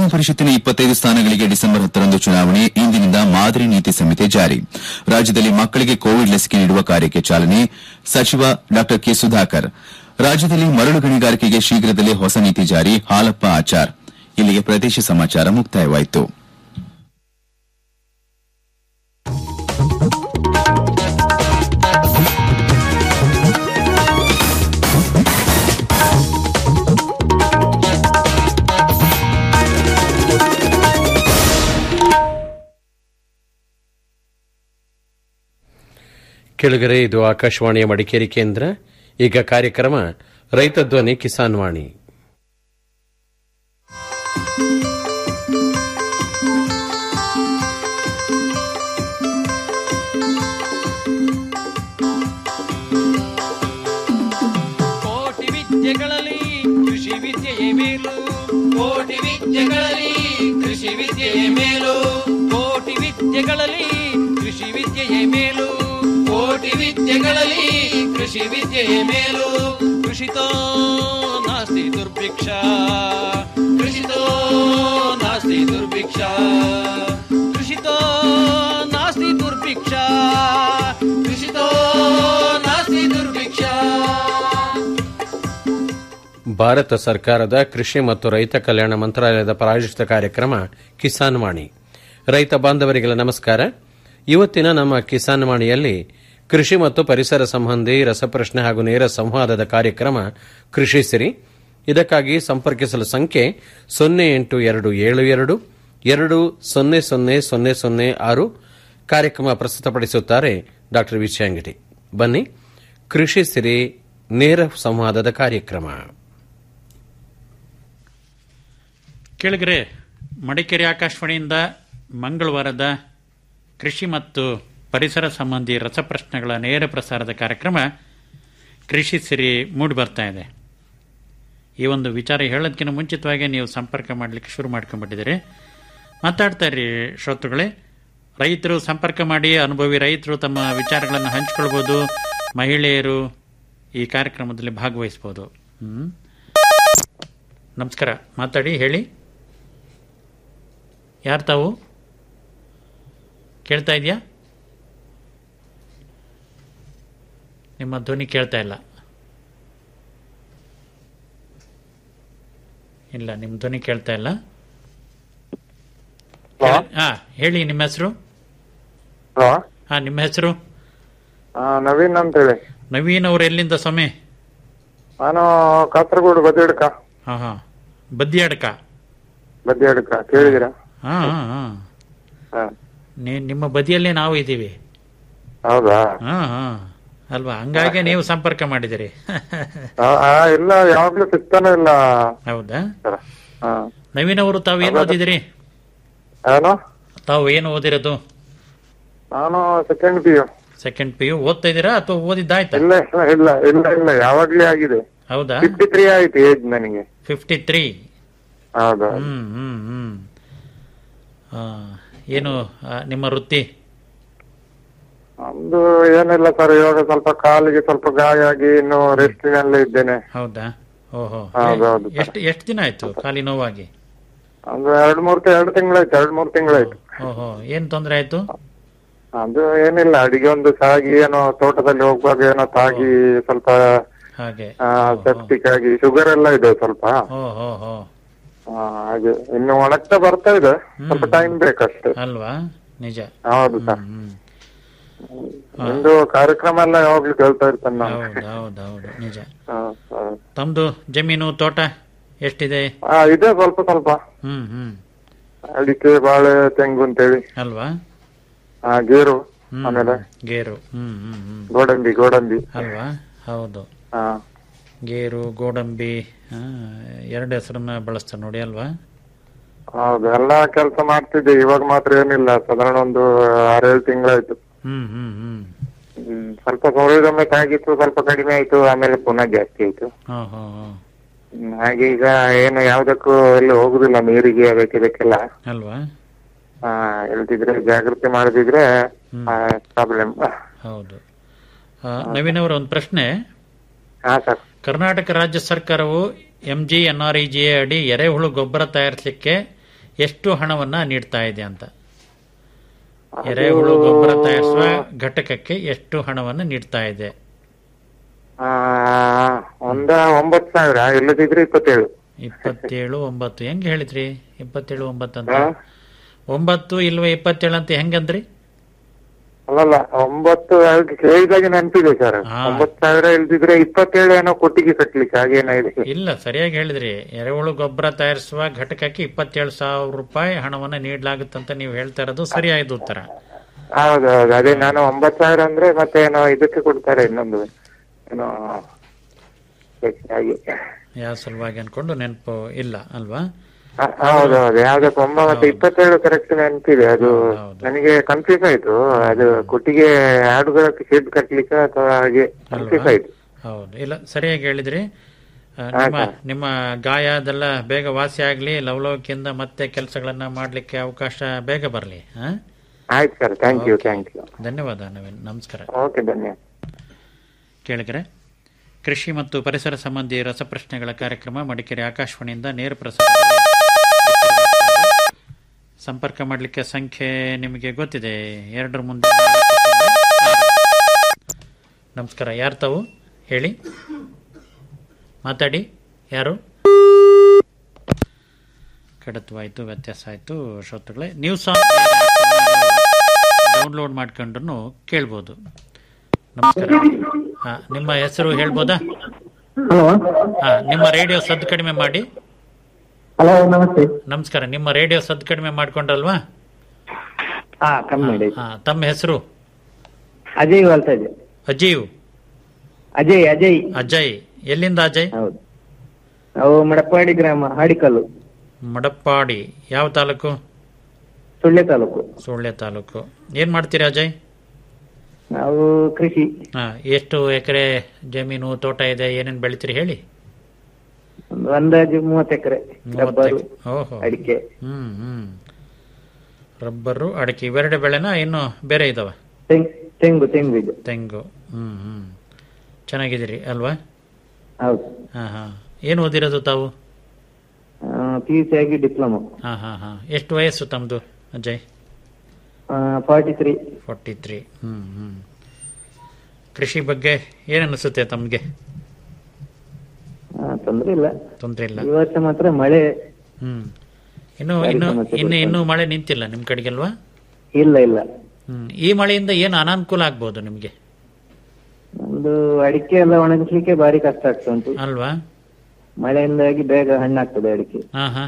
ಪರಿಷತ್ತಿನ ಇಪ್ಪತ್ತೈದು ಸ್ಥಾನಗಳಿಗೆ ಡಿಸೆಂಬರ್ ಹತ್ತರಂದು ಚುನಾವಣೆ ಇಂದಿನಿಂದ ಮಾದರಿ ನೀತಿ ಸಂಹಿತೆ ಜಾರಿ ರಾಜ್ಯದಲ್ಲಿ ಮಕ್ಕಳಿಗೆ ಕೋವಿಡ್ ಲಸಿಕೆ ನೀಡುವ ಕಾರ್ಯಕ್ಕೆ ಚಾಲನೆ ಸಚಿವ ಡಾ ಕೆ ಸುಧಾಕರ್ ರಾಜ್ಯದಲ್ಲಿ ಮರಳು ಗಣಿಗಾರಿಕೆಗೆ ಶೀಘ್ರದಲ್ಲೇ ಹೊಸ ನೀತಿ ಜಾರಿ ಹಾಲಪ್ಪ ಆಚಾರ್ ಇಲ್ಲಿಗೆ ಪ್ರದೇಶ ಸಮಾಚಾರ ಮುಕ್ತಾಯವಾಯಿತು ಕೆಳಗರೆ ಇದು ಆಕಾಶವಾಣಿಯ ಮಡಿಕೇರಿ ಕೇಂದ್ರ ಈಗ ಕಾರ್ಯಕ್ರಮ ರೈತ ಧ್ವನಿ ಕಿಸಾನ್ ವಾಣಿ ಕೋಟಿ ವಿದ್ಯೆಗಳಲ್ಲಿ ಕೃಷಿ ವಿದ್ಯೆಯೇ ಮೇಲು ಕೋಟಿ ವಿದ್ಯೆಗಳಲ್ಲಿ ಕೃಷಿ ವಿದ್ಯೆಯೇ ಮೇಲು ಕೋಟಿ ವಿದ್ಯೆಗಳಲ್ಲಿ ಕೃಷಿ ವಿದ್ಯೆಯೇ ಮೇಲು ಕೋಟಿ ವಿದ್ಯೆಗಳಲ್ಲಿ ಕೃಷಿ ವಿದ್ಯೆಯೇ ಮೇಲು ಕೃಷಿತೋ ನಾಸ್ತಿ ದುರ್ಭಿಕ್ಷ ಕೃಷಿತೋ ನಾಸ್ತಿ ದುರ್ಭಿಕ್ಷ ಕೃಷಿತೋ ನಾಸ್ತಿ ದುರ್ಭಿಕ್ಷ ಕೃಷಿತೋ ನಾಸ್ತಿ ದುರ್ಭಿಕ್ಷ ಭಾರತ ಸರ್ಕಾರದ ಕೃಷಿ ಮತ್ತು ರೈತ ಕಲ್ಯಾಣ ಮಂತ್ರಾಲಯದ ಪ್ರಾಯೋಜಿತ ಕಾರ್ಯಕ್ರಮ ಕಿಸಾನ್ ವಾಣಿ ರೈತ ಬಾಂಧವರಿಗೆಲ್ಲ ನಮಸ್ಕಾರ ಇವತ್ತಿನ ನಮ್ಮ ಕಿಸಾನ್ ವಾಣಿಯಲ್ಲಿ ಕೃಷಿ ಮತ್ತು ಪರಿಸರ ಸಂಬಂಧಿ ರಸಪ್ರಶ್ನೆ ಹಾಗೂ ನೇರ ಸಂವಾದದ ಕಾರ್ಯಕ್ರಮ ಕೃಷಿ ಸಿರಿ ಇದಕ್ಕಾಗಿ ಸಂಪರ್ಕಿಸಲು ಸಂಖ್ಯೆ ಸೊನ್ನೆ ಎಂಟು ಎರಡು ಏಳು ಎರಡು ಎರಡು ಸೊನ್ನೆ ಸೊನ್ನೆ ಸೊನ್ನೆ ಸೊನ್ನೆ ಆರು ಕಾರ್ಯಕ್ರಮ ಪ್ರಸ್ತುತಪಡಿಸುತ್ತಾರೆ ಡಾ ವಿಷಯಾಂಗಡಿ ಬನ್ನಿ ಕೃಷಿ ಸಿರಿ ನೇರ ಸಂವಾದದ ಕಾರ್ಯಕ್ರಮ ಕೆಳಗರೆ ಮಡಿಕೇರಿ ಆಕಾಶವಾಣಿಯಿಂದ ಮಂಗಳವಾರದ ಕೃಷಿ ಮತ್ತು ಪರಿಸರ ಸಂಬಂಧಿ ರಸಪ್ರಶ್ನೆಗಳ ನೇರ ಪ್ರಸಾರದ ಕಾರ್ಯಕ್ರಮ ಕೃಷಿ ಸಿರಿ ಮೂಡಿ ಬರ್ತಾ ಇದೆ ಈ ಒಂದು ವಿಚಾರ ಹೇಳೋದಕ್ಕಿಂತ ಮುಂಚಿತವಾಗಿ ನೀವು ಸಂಪರ್ಕ ಮಾಡಲಿಕ್ಕೆ ಶುರು ಮಾಡ್ಕೊಂಡ್ಬಿಟ್ಟಿದ್ದೀರಿ ಮಾತಾಡ್ತಾ ಇರಿ ಶ್ರೋತೃಗಳೇ ರೈತರು ಸಂಪರ್ಕ ಮಾಡಿ ಅನುಭವಿ ರೈತರು ತಮ್ಮ ವಿಚಾರಗಳನ್ನು ಹಂಚಿಕೊಳ್ಬೋದು ಮಹಿಳೆಯರು ಈ ಕಾರ್ಯಕ್ರಮದಲ್ಲಿ ಭಾಗವಹಿಸ್ಬೋದು ಹ್ಮ್ ನಮಸ್ಕಾರ ಮಾತಾಡಿ ಹೇಳಿ ಯಾರು ತಾವು ಕೇಳ್ತಾ ಇದೆಯಾ ನಿಮ್ಮ ಧ್ವನಿ ಕೇಳ್ತಾ ಇಲ್ಲ ಇಲ್ಲ ನಿಮ್ಮ ಧ್ವನಿ ಕೇಳ್ತಾ ಇಲ್ಲ ಹಾ ಹೇಳಿ ನಿಮ್ಮ ಹೆಸರು ಹಲೋ ಹಾ ನಿಮ್ಮ ಹೆಸರು ಆ, ನವೀನ್ ಅಂತ ಹೇಳಿ ನವೀನ್ ಅವ್ರು ಎಲ್ಲಿಂದ ಸ್ವಾಮಿ ನಾನು ಕಾಸರಗೋಡು ಬದಿಯಡ್ಕ ಹಾ ಹಾ ಬದ್ದಿಯಾಡಕ ಬದಿಯಡ್ಕ ಕೇಳಿದಿರಾ ಹಾ ಹಾ ಹಾ ಹಾ. ನೀ- ನಿಮ್ಮ ಬದಿಯಲ್ಲೇ ನಾವು ಇದ್ದೀವಿ ಹೌದಾ ಹಾ ಹಾ ಅಲ್ವಾ ಹಂಗಾಗಿ ನೀವು ಸಂಪರ್ಕ ಮಾಡಿದಿರಿ ಆ, ಆ, ಇಲ್ಲ ಯಾವಾಗ್ಲೂ ಸಿಗ್ತಾನೆ ಇಲ್ಲ ಹೌದಾ ಸರ್ ಹಾ ನವೀನ್ ಅವರು ತಾವು ಏನು ಓದಿದಿರಿ ಏನು ತಾವು ಏನು ಓದಿರೋದು ನಾನು second P U second P U ಓದ್ತಾ ಇದ್ದೀರಾ ಅಥವಾ ಓದಿದ್ದಾಯ್ತಾ ಇಲ್ಲ ಇಲ್ಲ ಇಲ್ಲ ಇಲ್ಲ ಯಾವಾಗ್ಲೇ ಆಗಿದೆ ಹೌದಾ ಫಿಫ್ಟಿ ತ್ರೀ ಆಯ್ತು ಏಜ್ ನನಗೆ ಫಿಫ್ಟಿ ತ್ರೀ ಹೌದಾ ಹ್ಮ್ ಹ್ಮ್ ಹ್ಮ್ ಆ, ಏನು ಆ, ನಿಮ್ಮ ವೃತ್ತಿ ನಮ್ದು ಏನಿಲ್ಲ ಸರ್ ಇವಾಗ ಸ್ವಲ್ಪ ಕಾಲಿಗೆ ಸ್ವಲ್ಪ ಗಾಯ ಆಗಿ ಇನ್ನು ರೆಸ್ಟಿನಲ್ಲೇ ಇದ್ದೇನೆ ಹೌದಾ ಓಹೋ ಹೌದು, ಹೌದು. ಎಷ್ಟು ಎಷ್ಟು ದಿನ ಆಯ್ತು ಖಾಲಿ ನೋವಾಗಿ ಒಂದು ಎರಡ್ ಮೂರ್ ಎರಡು ತಿಂಗಳಾಯ್ತು ಎರಡ್ ಮೂರ್ ತಿಂಗಳಾಯ್ತು ಓಹೋ ಏನ್ ತೊಂದರೆ ಆಯ್ತು ಅದು ಏನಿಲ್ಲ ಅಡಿಗೆ ಒಂದು ಸಾಗಿ ಏನೋ ತೋಟದಲ್ಲಿ ಹೋಗುವಾಗ ಏನೋ ತಾಗಿ ಸ್ವಲ್ಪ ಹಾಗೆ ಸೆಪ್ಟಿಕ್ ಆಗಿ ಶುಗರ್ ಎಲ್ಲ ಇದೆ ಸ್ವಲ್ಪ ಓ ಹೋ ಹೋ ಆ, ಹಾಗೆ ಇನ್ನು ಒಣಗ್ತಾ ಬರ್ತಾ ಇದೆ ಸ್ವಲ್ಪ ಟೈಮ್ ಬೇಕಷ್ಟೇ ಅಲ್ವಾ ನಿಜ ಹೌದು ಸರ್ ಹ್ಮ್ ನಿಮ್ದು ಕಾರ್ಯಕ್ರಮ ಎಲ್ಲ ಯಾವಾಗ್ಲೂ ಕೇಳ್ತಾ ಇರ್ತೇನೆ ನಾನು ಹೌದು ಹೌದು ಹೌದು ನಿಜ ಹಾ, ಹೌದು. ತಮ್ದು ಜಮೀನು ತೋಟ ಎಷ್ಟಿದೆ ಆ, ಇದೆ ಸ್ವಲ್ಪ ಸ್ವಲ್ಪ ಹ್ಮ್ ಹ್ಮ್ ಅಡಿಕೆ ಬಾಳೆ ತೆಂಗು ಅಂತೇಳಿ ಅಲ್ವಾ ಆ, ಗೇರು ಹ್ಮ್ ಆಮೇಲೆ ಗೇರು ಹ್ಮ್ ಹ್ಮ್ ಹ್ಮ್ ಗೋಡಂಬಿ ಗೋಡಂಬಿ ಅಲ್ವಾ ಹೌದು ಹಾ ಗೇರು ಗೋಡಂಬಿ ಆ, ಎರಡು ಹೆಸರನ್ನ ಬಳಸ್ತಾರೆ ನೋಡಿ ಅಲ್ವಾ ಹೌದು ಎಲ್ಲಾ ಕೆಲಸ ಮಾಡ್ತಿದ್ದೆ ಇವಾಗ ಮಾತ್ರ ಏನಿಲ್ಲ ಸಾಧಾರಣ ಒಂದು ಆರೇಳು ತಿಂಗಳಾಯ್ತು ಹ್ಮ್ ಹ್ಮ್ ಹ್ಮ್ ಹ್ಮ್ ಸ್ವಲ್ಪ ಸೌರದೊಮ್ಮೆ ತಾಗಿತ್ತು ಸ್ವಲ್ಪ ಕಡಿಮೆ ಆಯ್ತು ಆಮೇಲೆ ಪುನಃ ಜಾಸ್ತಿ ಆಯ್ತು ಹಾ ಹಾ ಹಾ ಹ್ಮ್, ಹಾಗೆ ಈಗ ಏನು ಯಾವ್ದಕ್ಕೂ ಎಲ್ಲಿ ಹೋಗುದಿಲ್ಲ ನೀರಿಗೆ ಅದಕ್ಕೆ ಇದಕ್ಕೆಲ್ಲ ಅಲ್ವಾ ಆ, ಇಲ್ದಿದ್ರೆ ಜಾಗೃತಿ ಮಾಡದಿದ್ರೆ ಪ್ರಾಬ್ಲಮ್ ಹೌದು ಆ, ನವೀನ್ ಅವರ ಒಂದು ಪ್ರಶ್ನೆ ಹಾ ಸರ್ ಕರ್ನಾಟಕ ರಾಜ್ಯ ಸರ್ಕಾರವು M G N R E G ಅಡಿ ಎರೆಹುಳು ಗೊಬ್ಬರ ತಯಾರಿಸಲಿಕ್ಕೆ ಎಷ್ಟು ಹಣವನ್ನ ನೀಡ್ತಾ ಇದೆ ಅಂತ ಎರೆಹುಳು ಗೊಬ್ಬರ ತಯಾರಿಸುವ ಘಟಕಕ್ಕೆ ಎಷ್ಟು ಹಣವನ್ನು ನೀಡ್ತಾ ಇದೆ ಆ, ಒಂದ ಒಂಬತ್ತು ಸಾವಿರ ಇಲ್ಲದಿದ್ರೆ ಇಪ್ಪತ್ತೇಳು ಇಪ್ಪತ್ತೇಳು ಒಂಬತ್ತು ಹೆಂಗ್ ಹೇಳಿದ್ರಿ ಇಪ್ಪತ್ತೇಳು ಒಂಬತ್ತು ಅಂತ ಹಾ? ಒಂಬತ್ತು ಇಲ್ವ ಇಪ್ಪತ್ತೇಳು ಅಂತ ಹೆಂಗಂದ್ರಿ ಅಲ್ಲಲ್ಲ ಒಂಬತ್ತು ಅವ್ರಿಗೆ ಕೇಳಿದಾಗ ನೆನಪಿದೆ ಸರ್ ಹಾ. ಒಂಬತ್ತು ಸಾವಿರ ಇಲ್ದಿದ್ರೆ ಇಪ್ಪತ್ತೇಳು ಏನೋ ಕೊಟ್ಟಿಗೆ ಕಟ್ಲಿಕ್ಕೆ ಹಾಗೇನೋ ಇದೆ ಇಲ್ಲ ಸರಿಯಾಗಿ ಹೇಳಿದ್ರಿ ಎರೆಹುಳು ಗೊಬ್ಬರ ತಯಾರಿಸುವ ಘಟಕಕ್ಕೆ ಇಪ್ಪತ್ತೇಳು ಸಾವಿರ ರೂಪಾಯಿ ಹಣವನ್ನ ನೀಡಲಾಗುತ್ತಂತ ನೀವು ಹೇಳ್ತಾ ಇರೋದು ಸರಿಯಾದ ಉತ್ತರ ಹೌದು ಹೌದು ಅದೇ ನಾನು ಒಂಬತ್ತು ಸಾವಿರ ಅಂದ್ರೆ ಮತ್ತೆ ಏನೋ ಇದಕ್ಕೆ ಕೊಡ್ತಾರೆ ಇನ್ನೊಂದು ಏನೋ ಹಾಗೆ ಯಾವ ಸಲುವಾಗಿ ಅನ್ಕೊಂಡು ನೆನಪು ಇಲ್ಲ ಅಲ್ವಾ ಹ- ಹೌದು ಹೌದು ಯಾವ್ದಕ್ಕೆ ಒಂಬ ಮತ್ತೆ ಇಪ್ಪತ್ತೇಳು ಕರೆಕ್ಟ್ ನೆನಪಿದೆ ಅದು ಹೌದು. ನನಗೆ ಕನ್ಫ್ಯೂಸ್ ಆಯ್ತು ಅದು ಕೊಟ್ಟಿಗೆ ಆಡುಗಳಕ್ಕೆ ಶೆಡ್ ಕಟ್ಲಿಕ್ಕೆ ಅಥವಾ ಹಾಗೆ ಕನ್ಫ್ಯೂಸ್ ಅಲ್ವಾ? ಆಯ್ತು ಹೌದು ಇಲ್ಲ ಸರಿಯಾಗಿ ಹೇಳಿದ್ರಿ ಆ, ನಿಮ್ಮ ನಿಮ್ಮ ಗಾಯ ಅದೆಲ್ಲ ಬೇಗ ವಾಸಿ ಆಗ್ಲಿ ಲವಲವಿಕೆಯಿಂದ ಮತ್ತೆ ಕೆಲಸಗಳನ್ನ ಮಾಡ್ಲಿಕ್ಕೆ ಅವಕಾಶ ಬೇಗ ಬರಲಿ ಆಯ್ತು sir thank you thank you ಧನ್ಯವಾದ ನವೀನ್ ನಮಸ್ಕಾರ ಓಕೆ ಧನ್ಯವಾದ ಕೇಳಿದ್ರೆ ಕೃಷಿ ಮತ್ತು ಪರಿಸರ ಸಂಬಂಧಿ ರಸಪ್ರಶ್ನೆಗಳ ಕಾರ್ಯಕ್ರಮ ಮಡಿಕೇರಿ ಆಕಾಶವಾಣಿಯಿಂದ ನೇರ ಪ್ರಸಾರ ಸಂಪರ್ಕ ಮಾಡಲಿಕ್ಕೆ ಸಂಖ್ಯೆ ನಿಮಗೆ ಗೊತ್ತಿದೆ ಎರಡರ ಮುಂದೆ ನಾಲ್ಕು ಸೊನ್ನೆ ಆರು. ನಮಸ್ಕಾರ ಯಾರು ತಾವು ಹೇಳಿ ಮಾತಾಡಿ ಯಾರು ಕಡತವಾಯಿತು ವ್ಯತ್ಯಾಸ ಆಯಿತು ಶ್ರೋತೃಗಳೇ ನ್ಯೂಸ್ ಡೌನ್ಲೋಡ್ ಮಾಡ್ಕೊಂಡು ಕೇಳ್ಬೋದು ನಮಸ್ಕಾರ ಹಾ ನಿಮ್ಮ ಹೆಸರು ಹೇಳ್ಬೋದಾ ಹಲೋ ಹಾ ನಿಮ್ಮ ರೇಡಿಯೋ ಸದ್ದು ಕಡಿಮೆ ಮಾಡಿ ಹಲೋ ನಮಸ್ತೆ ನಮಸ್ಕಾರ ನಿಮ್ಮ ರೇಡಿಯೋ ಸದ್ದು ಕಡಿಮೆ ಮಾಡ್ಕೊಂಡ್ರಲ್ವಾ ಹಾ ಕಮ್ಮಿ ಮಾಡಿ ಹಾ ತಮ್ಮ ಹೆಸರು ಅಜಯ್ ಹೇಳ್ತಾ ಇದ್ದೆ ಅಜೀವ್ ಅಜಯ್ ಅಜಯ್ ಅಜಯ್ ಎಲ್ಲಿಂದ ಅಜಯ್ ಹೌದು ನಾವು ಮಡಪ್ಪಾಡಿ ಗ್ರಾಮ ಹಾಡಿಕಲ್ಲು ಮಡಪ್ಪಾಡಿ ಯಾವ ತಾಲೂಕು ಸುಳ್ಯ ತಾಲೂಕು ಸುಳ್ಯ ತಾಲೂಕು ಏನ್ ಮಾಡ್ತೀರಾ ಅಜಯ್ ನಾವು ಕೃಷಿ ಹಾ ಎಷ್ಟು ಎಕರೆ ಜಮೀನು ತೋಟ ಇದೆ ಏನೇನ್ ಬೆಳಿತೀರಿ ಹೇಳಿ ಒಂದು ಅಂದಾಜು ಮೂವತ್ತು ಎಕರೆ ರಬ್ಬರು ಮೂವತ್ತು ಓಹೋ ಅಡಿಕೆ ಹ್ಮ್ ಹ್ಮ್ ರಬ್ಬರು ಅಡಿಕೆ ಇವೆರಡು ಬೆಳೆನಾ ಇನ್ನು ಬೇರೆ ಇದಾವ ತೆಂಗ್ ತೆಂಗು ತೆಂಗು ಇದೆ ತೆಂಗು ಹ್ಮ್ ಹ್ಮ್ ಚೆನ್ನಾಗಿದ್ದೀರಿ ಅಲ್ವಾ ಹೌದು ಹಾ ಹಾ ಏನು ಓದಿರೋದು ತಾವು ಪಿ ಯು ಸಿ ಆಗಿ ಡಿಪ್ಲೊಮಾ ಹಾ ಹಾ ಹಾ ಎಷ್ಟು ವಯಸ್ಸು ತಮ್ಮದು Ajay forty three forty three ಹ್ಮ್ ಹ್ಮ್ ಕೃಷಿ ಬಗ್ಗೆ ಏನನ್ನಿಸುತ್ತೆ ತಮಗೆ ತೊಂದ್ರೆ ಇಲ್ಲ ತೊಂದರೆ ಇಲ್ಲ ಈ ವರ್ಷ ಮಾತ್ರ ಮಳೆ ಹ್ಮ್ ಇನ್ನು ಭಾರಿ ಇನ್ನು ಸಮಸ್ಯೆ ಇನ್ನು ಬರ್ತಾ ಇನ್ನೂ ಮಳೆ ನಿಂತಿಲ್ಲ ನಿಮ್ ಕಡೆಗೆಲ್ವಾ ಇಲ್ಲ ಇಲ್ಲ ಹ್ಮ್ ಈ ಮಳೆಯಿಂದ ಏನು ಅನಾನುಕೂಲ ಆಗ್ಬೋದು ನಿಮ್ಗೆ ಒಂದು ಅಡಿಕೆ ಎಲ್ಲ ಒಣಗಿಸ್ಲಿಕ್ಕೆ ಭಾರಿ ಕಷ್ಟ ಆಗ್ತಾ ಉಂಟು ಅಲ್ವಾ ಮಳೆಯಿಂದಾಗಿ ಬೇಗ ಹಣ್ಣಾಗ್ತದೆ ಅಡಿಕೆ ಹಾ ಹಾ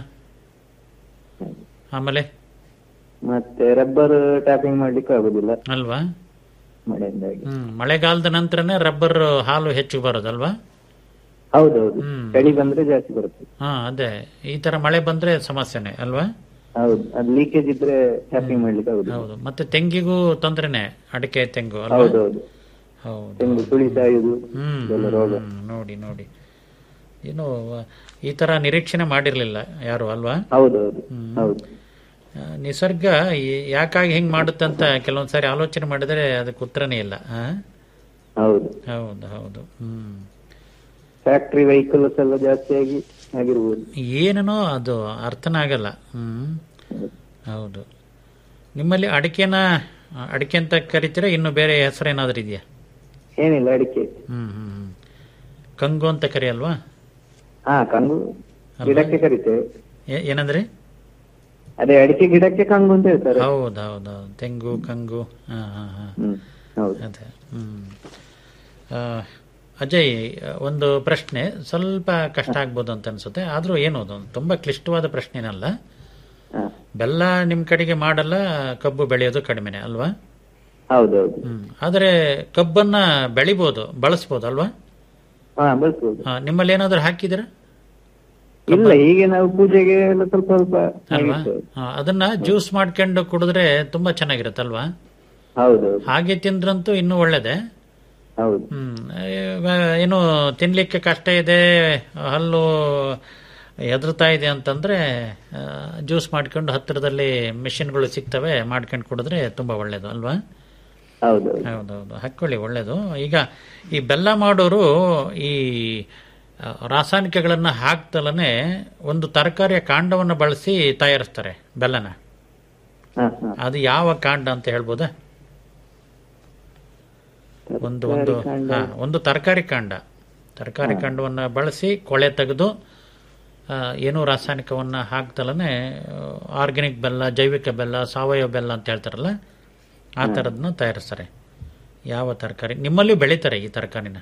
ಆಮೇಲೆ ಮತ್ತೆ ರಬ್ಬರ್ ಟ್ಯಾಪಿಂಗ್ ಮಾಡ್ಲಿಕ್ಕೆ ಆಗುದಿಲ್ಲ ಅಲ್ವಾ ಮಳೆಯಿಂದಾಗಿ ಹ್ಮ್ ಮಳೆಗಾಲದ ನಂತರನೇ ರಬ್ಬರ್ ಹಾಲು ಹೆಚ್ಚು ಬರೋದಲ್ವಾ ಹೌದೌದು ಹ್ಮ್. ಚಳಿ ಬಂದ್ರೆ ಜಾಸ್ತಿ ಬರುತ್ತೆ ಹಾ ಅದೇ ಈ ತರ ಮಳೆ ಬಂದ್ರೆ ಸಮಸ್ಯೆನೆ ಅಲ್ವಾ ಹೌದು ಅದು ಲೀಕೇಜ್ ಇದ್ರೆ ಟ್ಯಾಪಿಂಗ್ ಮಾಡ್ಲಿಕ್ಕೆ ಆಗುದಿಲ್ಲ ಹೌದು ಮತ್ತೆ ತೆಂಗಿಗೂ ತೊಂದ್ರೆನೆ ಅಡಿಕೆ ತೆಂಗು ಅಲ್ವಾ ಹೌದೌದು ಹೌದು ತೆಂಗು ಸುಳಿ ಸಾಯುದು ಹ್ಮ್ ಇದೆಲ್ಲ ರೋಗ ಹ್ಮ್, ನೋಡಿ ನೋಡಿ ಏನು ಈ ತರ ನಿರೀಕ್ಷಣೆ ಮಾಡಿರ್ಲಿಲ್ಲ ಯಾರು ಅಲ್ವಾ ಹೌದೌದು ಹೌದು ಆ, ನಿಸರ್ಗ ಈ- ಯಾಕಾಗಿ ಹಿಂಗ್ ಮಾಡುತ್ತಂತ ಕೆಲವೊಂದ್ಸಾರಿ ಆಲೋಚನೆ ಮಾಡಿದ್ರೆ ಅದಕ್ಕೆ ಉತ್ತರನೇ ಇಲ್ಲ ಆ? ಹೌದು ಹೌದು ಹೌದು ಹ್ಮ್ ಫ್ಯಾಕ್ಟ್ರಿ ವೆಹಿಕಲ್ಸ್ ಎಲ್ಲ ಜಾಸ್ತಿ ಆಗಿ ಆಗಿರ್ಬೋದು ಏನೇನೋ ಅದು ಅರ್ಥನೇ ಆಗಲ್ಲ ಹ್ಮ್ ಹೌದು ನಿಮ್ಮಲ್ಲಿ ಅಡಿಕೆನ ಅಡಿಕೆ ಅಂತ ಕರಿತೀರಾ ಇನ್ನು ಬೇರೆ ಹೆಸರೇನಾದ್ರೂ ಇದೆಯಾ ಏನಿಲ್ಲ ಅಡಿಕೆ ಹ್ಮ್ ಹ್ಮ್ ಹ್ಮ್. ಕಂಗು ಅಂತ ಕರಿಯಲ್ವಾ ಹಾ ಕಂಗು ಗಿಡಕ್ಕೆ ಕರಿತೇವೆ ಏ- ಏನಂದ್ರಿ ಅದೇ ಅಡಿಕೆ ಗಿಡಕ್ಕೆ ಕಂಗು ಅಂತ ಹೇಳ್ತಾರೆ ಹೌದು ಹೌದು ಹೌದು ತೆಂಗು ಕಂಗು ಹಾ ಹಾ ಹಾ ಹ್ಮ್ ಹೌದು ಅದೇ ಹ್ಮ್ ಆ, ಅಜಯ್ ಒಂದು ಪ್ರಶ್ನೆ ಸ್ವಲ್ಪ ಕಷ್ಟ ಆಗ್ಬೋದು ಅಂತ ಅನ್ಸುತ್ತೆ ಆದ್ರೂ ಏನು ಅದು ತುಂಬಾ ಕ್ಲಿಷ್ಟವಾದ ಪ್ರಶ್ನೆನಲ್ಲ ಹಾ ಬೆಲ್ಲ ನಿಮ್ ಕಡೆಗೆ ಮಾಡಲ್ಲ ಕಬ್ಬು ಬೆಳೆಯೋದು ಕಡಿಮೆನೆ ಅಲ್ವಾ ಹೌದೌದು ಹ್ಮ್ ಆದ್ರೆ ಕಬ್ಬನ್ನ ಬೆಳಿಬೋದು ಬಳಸ್ಬೋದು ಅಲ್ವಾ ಹಾ ಬಳಸ್ಬೋದು ಆ, ನಿಮ್ಮಲ್ಲಿ ಏನಾದ್ರೂ ಹಾಕಿದಿರಾ ಇಲ್ಲ ಹೀಗೆ ನಾವು ಪೂಜೆಗೆ ಎಲ್ಲ ಸ್ವಲ್ಪ ಸ್ವಲ್ಪ ಅಲ್ವಾ ಹಾಕಿರ್ತೇವೆ. ಆ, ಅದನ್ನ ಜ್ಯೂಸ್ ಮಾಡ್ಕೊಂಡು ಕುಡಿದ್ರೆ ತುಂಬಾ ಚೆನ್ನಾಗಿರುತ್ತಲ್ವಾ ಹೌದೌದು ಹಾಗೆ ತಿಂದ್ರಂತೂ ಇನ್ನೂ ಒಳ್ಳೇದೆ ಹೌದು ಹ್ಮ್ ಇವಾಗ ಏನು ತಿನ್ಲಿಕ್ಕೆ ಕಷ್ಟ ಇದೆ ಹಲ್ಲು ಎದುರ್ತಾ ಇದೆ ಅಂತಂದ್ರೆ ಜ್ಯೂಸ್ ಮಾಡ್ಕೊಂಡು ಹತ್ತಿರದಲ್ಲಿ ಮೆಷಿನ್ಗಳು ಸಿಗ್ತವೆ ಮಾಡ್ಕೊಂಡು ಕುಡಿದ್ರೆ ತುಂಬಾ ಒಳ್ಳೇದು ಅಲ್ವಾ ಹೌದೌದು ಹೌದೌದು ಹಾಕೊಳ್ಳಿ ಒಳ್ಳೇದು ಈಗ ಈ ಬೆಲ್ಲ ಮಾಡೋರು ಈ ಆ, ರಾಸಾಯನಿಕಗಳನ್ನ ಹಾಕ್ತಲೇ ಒಂದು ತರಕಾರಿಯ ಕಾಂಡವನ್ನು ಬಳಸಿ ತಯಾರಿಸ್ತಾರೆ ಬೆಲ್ಲನ ಹಾ ಹಾ ಅದು ಯಾವ ಕಾಂಡ ಅಂತ ಹೇಳ್ಬೋದಾ ಒಂದು ಒಂದು ತರಕಾರಿ ಕಾಂಡ. ಹಾ, ಒಂದು ತರಕಾರಿ ಕಾಂಡ ತರಕಾರಿ ಕಾಂಡವನ್ನು ಬಳಸಿ ಕೊಳೆ ತೆಗೆದು ಆ, ಏನೂ ರಾಸಾಯನಿಕವನ್ನು ಹಾಕ್ತಲೇ ಆರ್ಗ್ಯಾನಿಕ್ ಬೆಲ್ಲ ಜೈವಿಕ ಬೆಲ್ಲ ಸಾವಯವ ಬೆಲ್ಲ ಅಂತ ಹೇಳ್ತಾರಲ್ಲ ಆ ಥರದನ್ನ ತಯಾರಿಸ್ತಾರೆ ಯಾವ ತರಕಾರಿ ನಿಮ್ಮಲ್ಲಿ ಬೆಳೀತಾರೆ ಈ ತರಕಾರಿನ